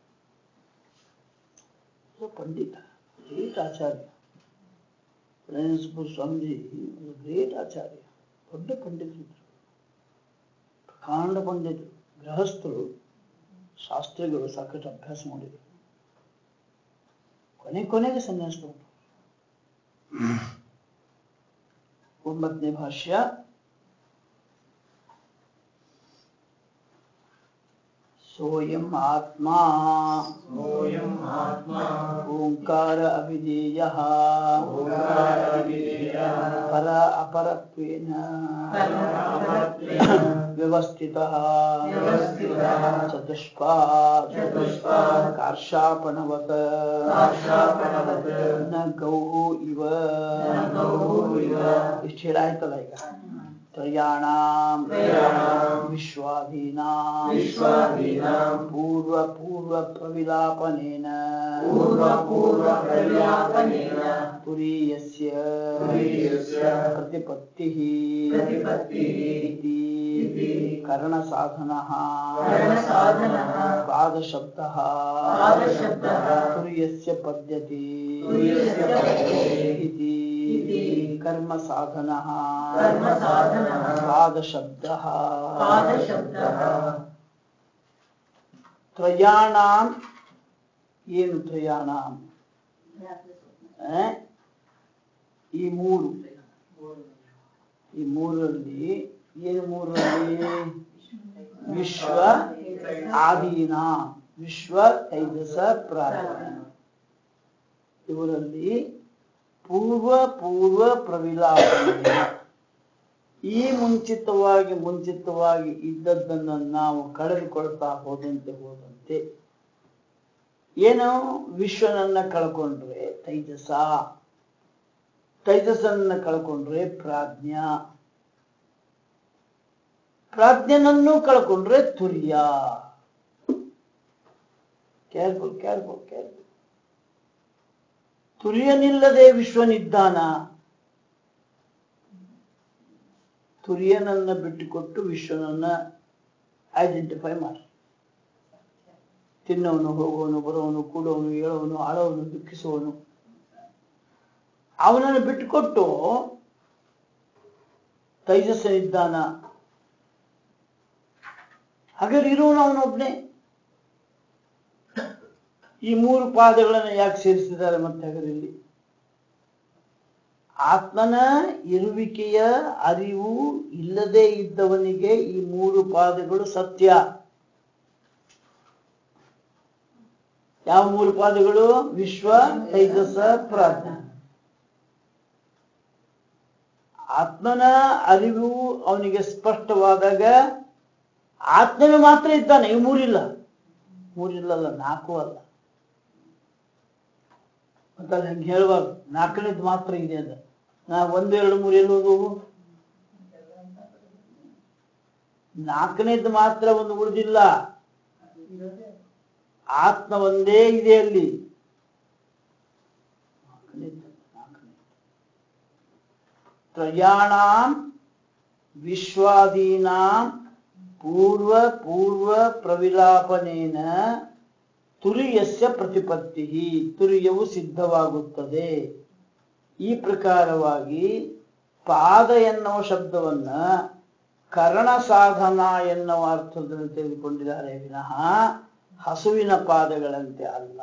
ಒಬ್ಬ ಪಂಡಿತ ಗ್ರೇಟ್ ಆಚಾರ್ಯ ಪ್ರಣಯಸ್ಪುರ ಸ್ವಾಮೀಜಿ ಗ್ರೇಟ್ ಆಚಾರ್ಯ ದೊಡ್ಡ ಪಂಡಿತರು ಪ್ರಕಾಂಡ ಪಂಡಿತರು ಗೃಹಸ್ಥರು ಶಾಸ್ತ್ರಿಗಳು ಸಾಕಷ್ಟು ಅಭ್ಯಾಸ ಮಾಡಿದರು ಕೊನೆ ಕೊನೆಗೆ ಸನ್ಯಾಸ ತಗೊಂಡ್ರು. ಒಂಬತ್ತನೇ ಭಾಷ್ಯ ಸೋಯಂ ಆತ್ಮ सोऽयम् आत्मा ಓಂಕಾರ ಅವಿಧೇಯ ओङ्कारविधेयः ಪರ ಅಪರತ್ವೇನ परमपरत्वेन ವ್ಯವಸ್ಥಿತಃ व्यवस्थितः ಚತುಷ್ಪಾತ್ ಚತುಷ್ಪಾತ್ ಕಾರ್ಷಾಪಣವತ್ ಕಾರ್ಷಾಪಣವತ್ ನ ಗೌಃ ಇವ ನ ಗೌಃ ಇವ ಇಷ್ಟು ಹೇಳಾಯ್ತಲ್ಲ ಈಗ ತ್ರಯಾಣಾಂ ತ್ರಯಾಣಾಂ ವಿಶ್ವಾಧೀನಾಂ ವಿಶ್ವಾಧೀನಾಂ ಪೂರ್ವ ಪೂರ್ವ ಪ್ರವಿಲಾಪನೇನ पूर्वपूर्वप्रविलापनेन ತುರೀಯಸ್ಯ ತುರೀಯಸ್ಯ ಪ್ರತಿಪತ್ತಿಃ प्रतिपत्तिः इति इति करणसाधनः करणसाधनः पादशब्दः पादशब्दः तुर्यस्य पद्यति तुर्यस्य पद्यते इति इति कर्मसाधनः कर्मसाधनः पादशब्दः पादशब्दः ತ್ರಯಾಣಾಂ ಏನು ತ್ರಯಾಣಾಂ ಆ? ಈ ಮೂರು ಈ ಮೂರರಲ್ಲಿ ಏನು ಮೂರರಲ್ಲಿ ವಿಶ್ವ ಆದೀನ ವಿಶ್ವ ತೈಜಸ ಪ್ರಾಜ್ಞ ಇವರಲ್ಲಿ ಪೂರ್ವ ಪೂರ್ವ ಪ್ರವಿಲಾಪನೆ ಈ ಮುಂಚಿತವಾಗಿ ಮುಂಚಿತವಾಗಿ ಇದ್ದದ್ದನ್ನು ನಾವು ಕಳೆದುಕೊಳ್ತಾ ಹೋದಂತೆ ಹೋದಂತೆ ಏನು ವಿಶ್ವನನ್ನ ಕಳ್ಕೊಂಡ್ರೆ ತೈಜಸ ತೈಜಸನ್ನ ಕಳ್ಕೊಂಡ್ರೆ ಪ್ರಾಜ್ಞ ಪ್ರಾಜ್ಞನನ್ನು ಕಳ್ಕೊಂಡ್ರೆ ತುರ್ಯ ಕೇರ್ಫುಲ್ ಕೇರ್ಫುಲ್ ಕೇರ್ಫುಲ್ ತುರ್ಯನಿಲ್ಲದೆ ವಿಶ್ವನಿದ್ದಾನ ತುರ್ಯನನ್ನ ಬಿಟ್ಟುಕೊಟ್ಟು ವಿಶ್ವನನ್ನ ಐಡೆಂಟಿಫೈ ಮಾಡಿ ತಿನ್ನೋನು ಹೋಗೋನು ಬರೋನು ಕೂಡೋನು ಹೇಳೋನು ಆಳೋನು ದುಃಖಿಸುವವನು ಅವನನ್ನು ಬಿಟ್ಟುಕೊಟ್ಟು ತೈಜಸ್ಸನಿದ್ದಾನ ಹಾಗಾದ್ರೆ ಇರುವನು ಅವನೊಬ್ನೇ ಈ ಮೂರು ಪಾದಗಳನ್ನು ಯಾಕೆ ಸೇರಿಸಿದ್ದಾರೆ ಮತ್ತೆ ಹಾಗಾದ್ರೆ ಇಲ್ಲಿ ಆತ್ಮನ ಇರುವಿಕೆಯ ಅರಿವು ಇಲ್ಲದೆ ಇದ್ದವನಿಗೆ ಈ ಮೂರು ಪಾದಗಳು ಸತ್ಯ ಯಾವ ಮೂರು ಪಾದಗಳು ವಿಶ್ವ ತೈಜಸ ಪ್ರಾಜ್ಞ ಆತ್ಮನ ಅರಿವು ಅವನಿಗೆ ಸ್ಪಷ್ಟವಾದಾಗ ಆತ್ಮವೇ ಮಾತ್ರ ಇದ್ದಾನೆ ಇವು ಮೂರಿಲ್ಲ ಮೂರಿಲ್ಲಲ್ಲ ನಾಲ್ಕು ಅಲ್ಲ ಮತ್ತೆ ಅಲ್ಲಿ ಹಂಗೆ ಹೇಳ್ಬಾರ್ದು ನಾಲ್ಕನೇದು ಮಾತ್ರ ಇದೆ ಅದು ನಾ ಒಂದು ಎರಡು ಮೂರು ಎಲ್ಲೋದು ನಾಲ್ಕನೇದು ಮಾತ್ರ ಒಂದು ಉಳಿದಿಲ್ಲ ಆತ್ಮ ಒಂದೇ ಇದೆ ಅಲ್ಲಿ ನಾಲ್ಕನೇದ್ದು, ನಾಲ್ಕನೇದ್ದು. ತ್ರಯಾಣಾಂ ವಿಶ್ವಾದೀನಾಂ ಪೂರ್ವ ಪೂರ್ವ ಪ್ರವಿಲಾಪನೇನ ತುರಿಯಸ್ಯ ಪ್ರತಿಪತ್ತಿ ತುರಿಯವು ಸಿದ್ಧವಾಗುತ್ತದೆ ಈ ಪ್ರಕಾರವಾಗಿ ಪಾದ ಎನ್ನುವ ಶಬ್ದವನ್ನ ಕರ್ಣ ಸಾಧನ ಎನ್ನುವ ಅರ್ಥದಲ್ಲಿ ತೆಗೆದುಕೊಂಡಿದ್ದಾರೆ ವಿನಃ ಹಸುವಿನ ಪಾದಗಳಂತೆ ಅಲ್ಲ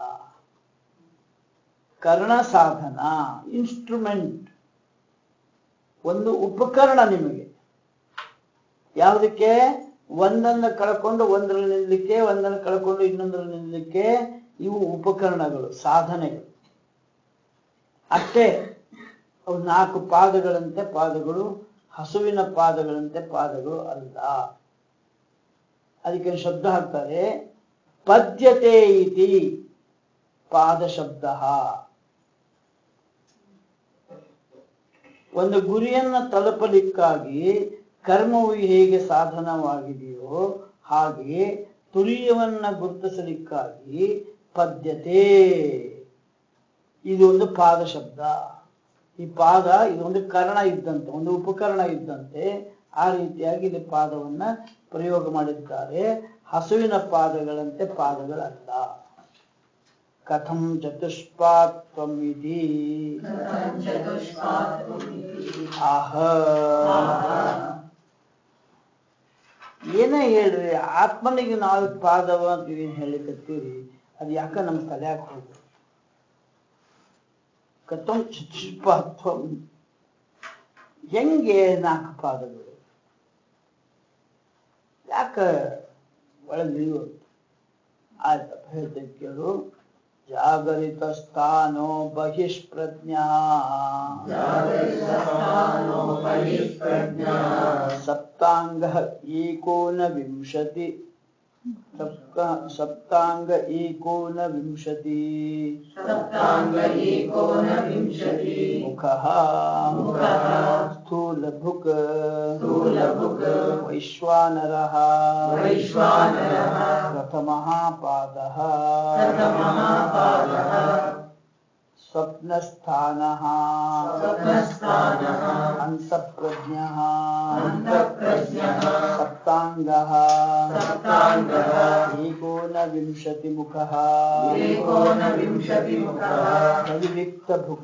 ಕರ್ಣ ಸಾಧನ ಇನ್ಸ್ಟ್ರೂಮೆಂಟ್ ಒಂದು ಉಪಕರಣ ನಿಮಗೆ ಯಾವುದಕ್ಕೆ ಒಂದನ್ನು ಕಳ್ಕೊಂಡು ಒಂದರಲ್ಲಿ ನಿಲ್ಲಲಿಕ್ಕೆ ಒಂದನ್ನು ಕಳ್ಕೊಂಡು ಇನ್ನೊಂದರಲ್ಲಿ ನಿಲ್ಲಲಿಕ್ಕೆ ಇವು ಉಪಕರಣಗಳು ಸಾಧನೆಗಳು ಅಷ್ಟೇ ಅವು ನಾಲ್ಕು ಪಾದಗಳಂತೆ ಪಾದಗಳು ಹಸುವಿನ ಪಾದಗಳಂತೆ ಪಾದಗಳು ಅಲ್ಲ ಅದಕ್ಕೆ ಶಬ್ದ ಹಾಕ್ತಾರೆ ಪದ್ಯತೆ ಇತಿ ಪಾದ ಶಬ್ದ ಒಂದು ಗುರಿಯನ್ನ ತಲುಪಲಿಕ್ಕಾಗಿ ಕರ್ಮವು ಹೇಗೆ ಸಾಧನವಾಗಿದೆಯೋ ಹಾಗೆ ತುರಿಯವನ್ನ ಗುರುತಿಸಲಿಕ್ಕಾಗಿ ಪದ್ಯತೆ ಇದು ಒಂದು ಪಾದ ಶಬ್ದ ಈ ಪಾದ ಇದೊಂದು ಕರ್ಣ ಇದ್ದಂತೆ ಒಂದು ಉಪಕರಣ ಇದ್ದಂತೆ ಆ ರೀತಿಯಾಗಿ ಇಲ್ಲಿ ಪಾದವನ್ನ ಪ್ರಯೋಗ ಮಾಡಿದ್ದಾರೆ ಹಸುವಿನ ಪಾದಗಳಂತೆ ಪಾದಗಳಲ್ಲ ಕಥಂ ಚತುಷ್ಪಾತ್ವಂ ಇತಿ ಆಹ ಏನೇ ಹೇಳ್ರಿ ಆತ್ಮನಿಗೆ ನಾಲ್ಕು ಪಾದವ ಅಂತ ಏನ್ ಹೇಳಿಕತ್ತೀರಿ ಅದು ಯಾಕ ನಮ್ ತಲ್ಯಾಕ ಹೋಗ್ರಿ ಕಥಂ ಚತುಷ್ಪಾತ್ವಂ ಹೆಂಗೆ ನಾಲ್ಕು ಪಾದಗಳು ಯಾಕ ಒಳಗಿಳಿಯೋದು ಆಯ್ತಪ್ಪ ಹೇಳ್ತೇವೆ ಕೇಳು ಜಾಗರಿತ ಸ್ಥಾನೋ ಬಹಿಷ್ಪ್ರಜ್ಞಾ ಸಪ್ತಾಂಗ ಏಕೋನವಿಂಶತಿ ಸಪ್ತ- ಸಪ್ತಾಂಗ ಏಕೋನವಿಂಶತಿ ಸಪ್ತಾಂಗ ಏಕೋನವಿಂಶತಿ ಮುಖಃ ಮುಖಃ ಸ್ಥೂಲಭುಕ್ ಸ್ಥೂಲಭುಕ್ ವೈಶ್ವಾನರಃ ವೈಶ್ವಾನರಃ ಪ್ರಥಮಃ ಪಾದಃ ಪ್ರಥಮಃ ಪಾದಃ ಸ್ವಪ್ನಸ್ಥಾನಃ ಸ್ವಪ್ನಸ್ಥಾನಃ ಅಂತಃಪ್ರಜ್ಞಃ ಅಂತಃಪ್ರಜ್ಞಃ ಸಪ್ತಾಂಗಃ ಸಪ್ತಾಂಗಃ ಏಕೋನವಿಂಶತಿमुखः ಏಕೋನವಿಂಶತಿमुखः ಪ್ರವಿವಿಕ್ತಭುಕ್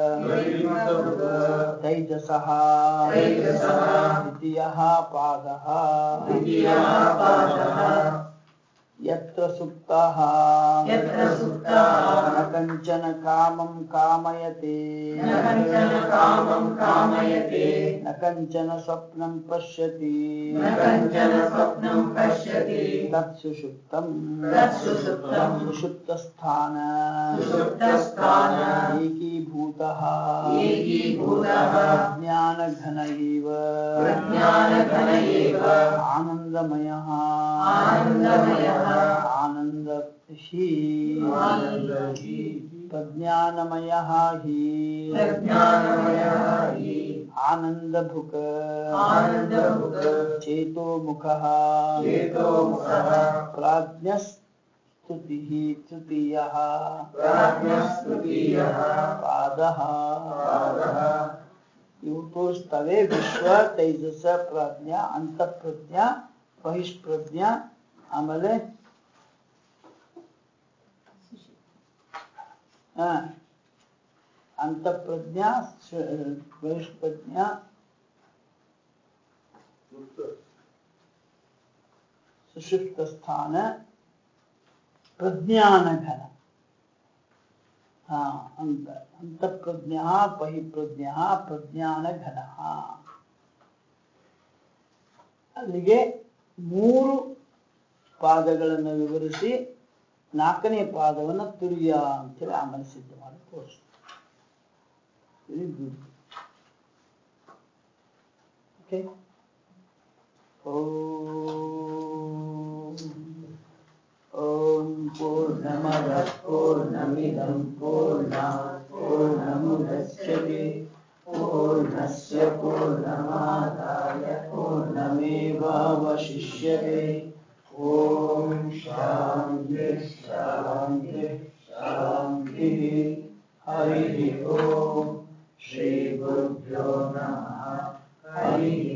ತೈಜಸಃ ತೈಜಸಃ द्वितीयः पादः द्वितीयः पादः यत्र सुप्तः यत्र सुप्तः न कञ्चन कामं कामयते न कञ्चन कामं कामयते न कञ्चन स्वप्नं पश्यति न कञ्चन स्वप्नं पश्यति तत्सुषुप्तम् तत्सुषुप्तम् सुषुप्तस्थान सुषुप्तस्थान एकीभूतः एकीभूतः ज्ञानघन इव प्रज्ञानघन एव आनन्दमयः आनन्दमयः आनन्द हि आनन्द हि प्रज्ञानमयः हि प्रज्ञानमयः हि आनन्दभुक् आनन्दभुक् चेतोमुखः चेतोमुखः प्राज्ञस्तुतिः तृतीयः प्राज्ञस्तृतीयः पादः पादः ಇವು ತೋರಿಸ್ತವೆ ವಿಶ್ವ ತೈಜಸ ಪ್ರಾಜ್ಞಾ ಅಂತಃಪ್ರಜ್ಞಾ ಬಹಿಷ್ಪ್ರಜ್ಞಾ ಆಮೇಲೆ ಆ, ಅಂತಃಪ್ರಜ್ಞಾ ಸ- ಬಹಿಷ್ಪ್ರಜ್ಞಾ ಸುಷುಪ್ತ ಸ್ಥಾನ ಪ್ರಜ್ಞಾನಘನ ಹಾ ಅಂತ ಅಂತಃಪ್ರಜ್ಞ ಬಹಿಪ್ರಜ್ಞ ಪ್ರಜ್ಞಾನಘನ ಅಲ್ಲಿಗೆ ಮೂರು ಪಾದಗಳನ್ನು ವಿವರಿಸಿ ನಾಲ್ಕನೇ ಪಾದವನ್ನು ತುರ್ಯ ಅಂತೇಳಿ ಆಮೇಲೆ ಸಿದ್ಧ ಮಾಡಿ ತೋರಿಸ್ತಾರೆ ವೆರಿ ಗುಡ್ ಓಕೆ ಓಂ पूर्णमदः पूर्णमिदं पूर्णात् पूर्णमुदच्यते पूर्णस्य पूर्णमादाय पूर्णमेवावशिष्यते ॐ शान्ति शान्ति शान्तिः हरिः ॐ श्रीगुरुभ्यो नमः हरिः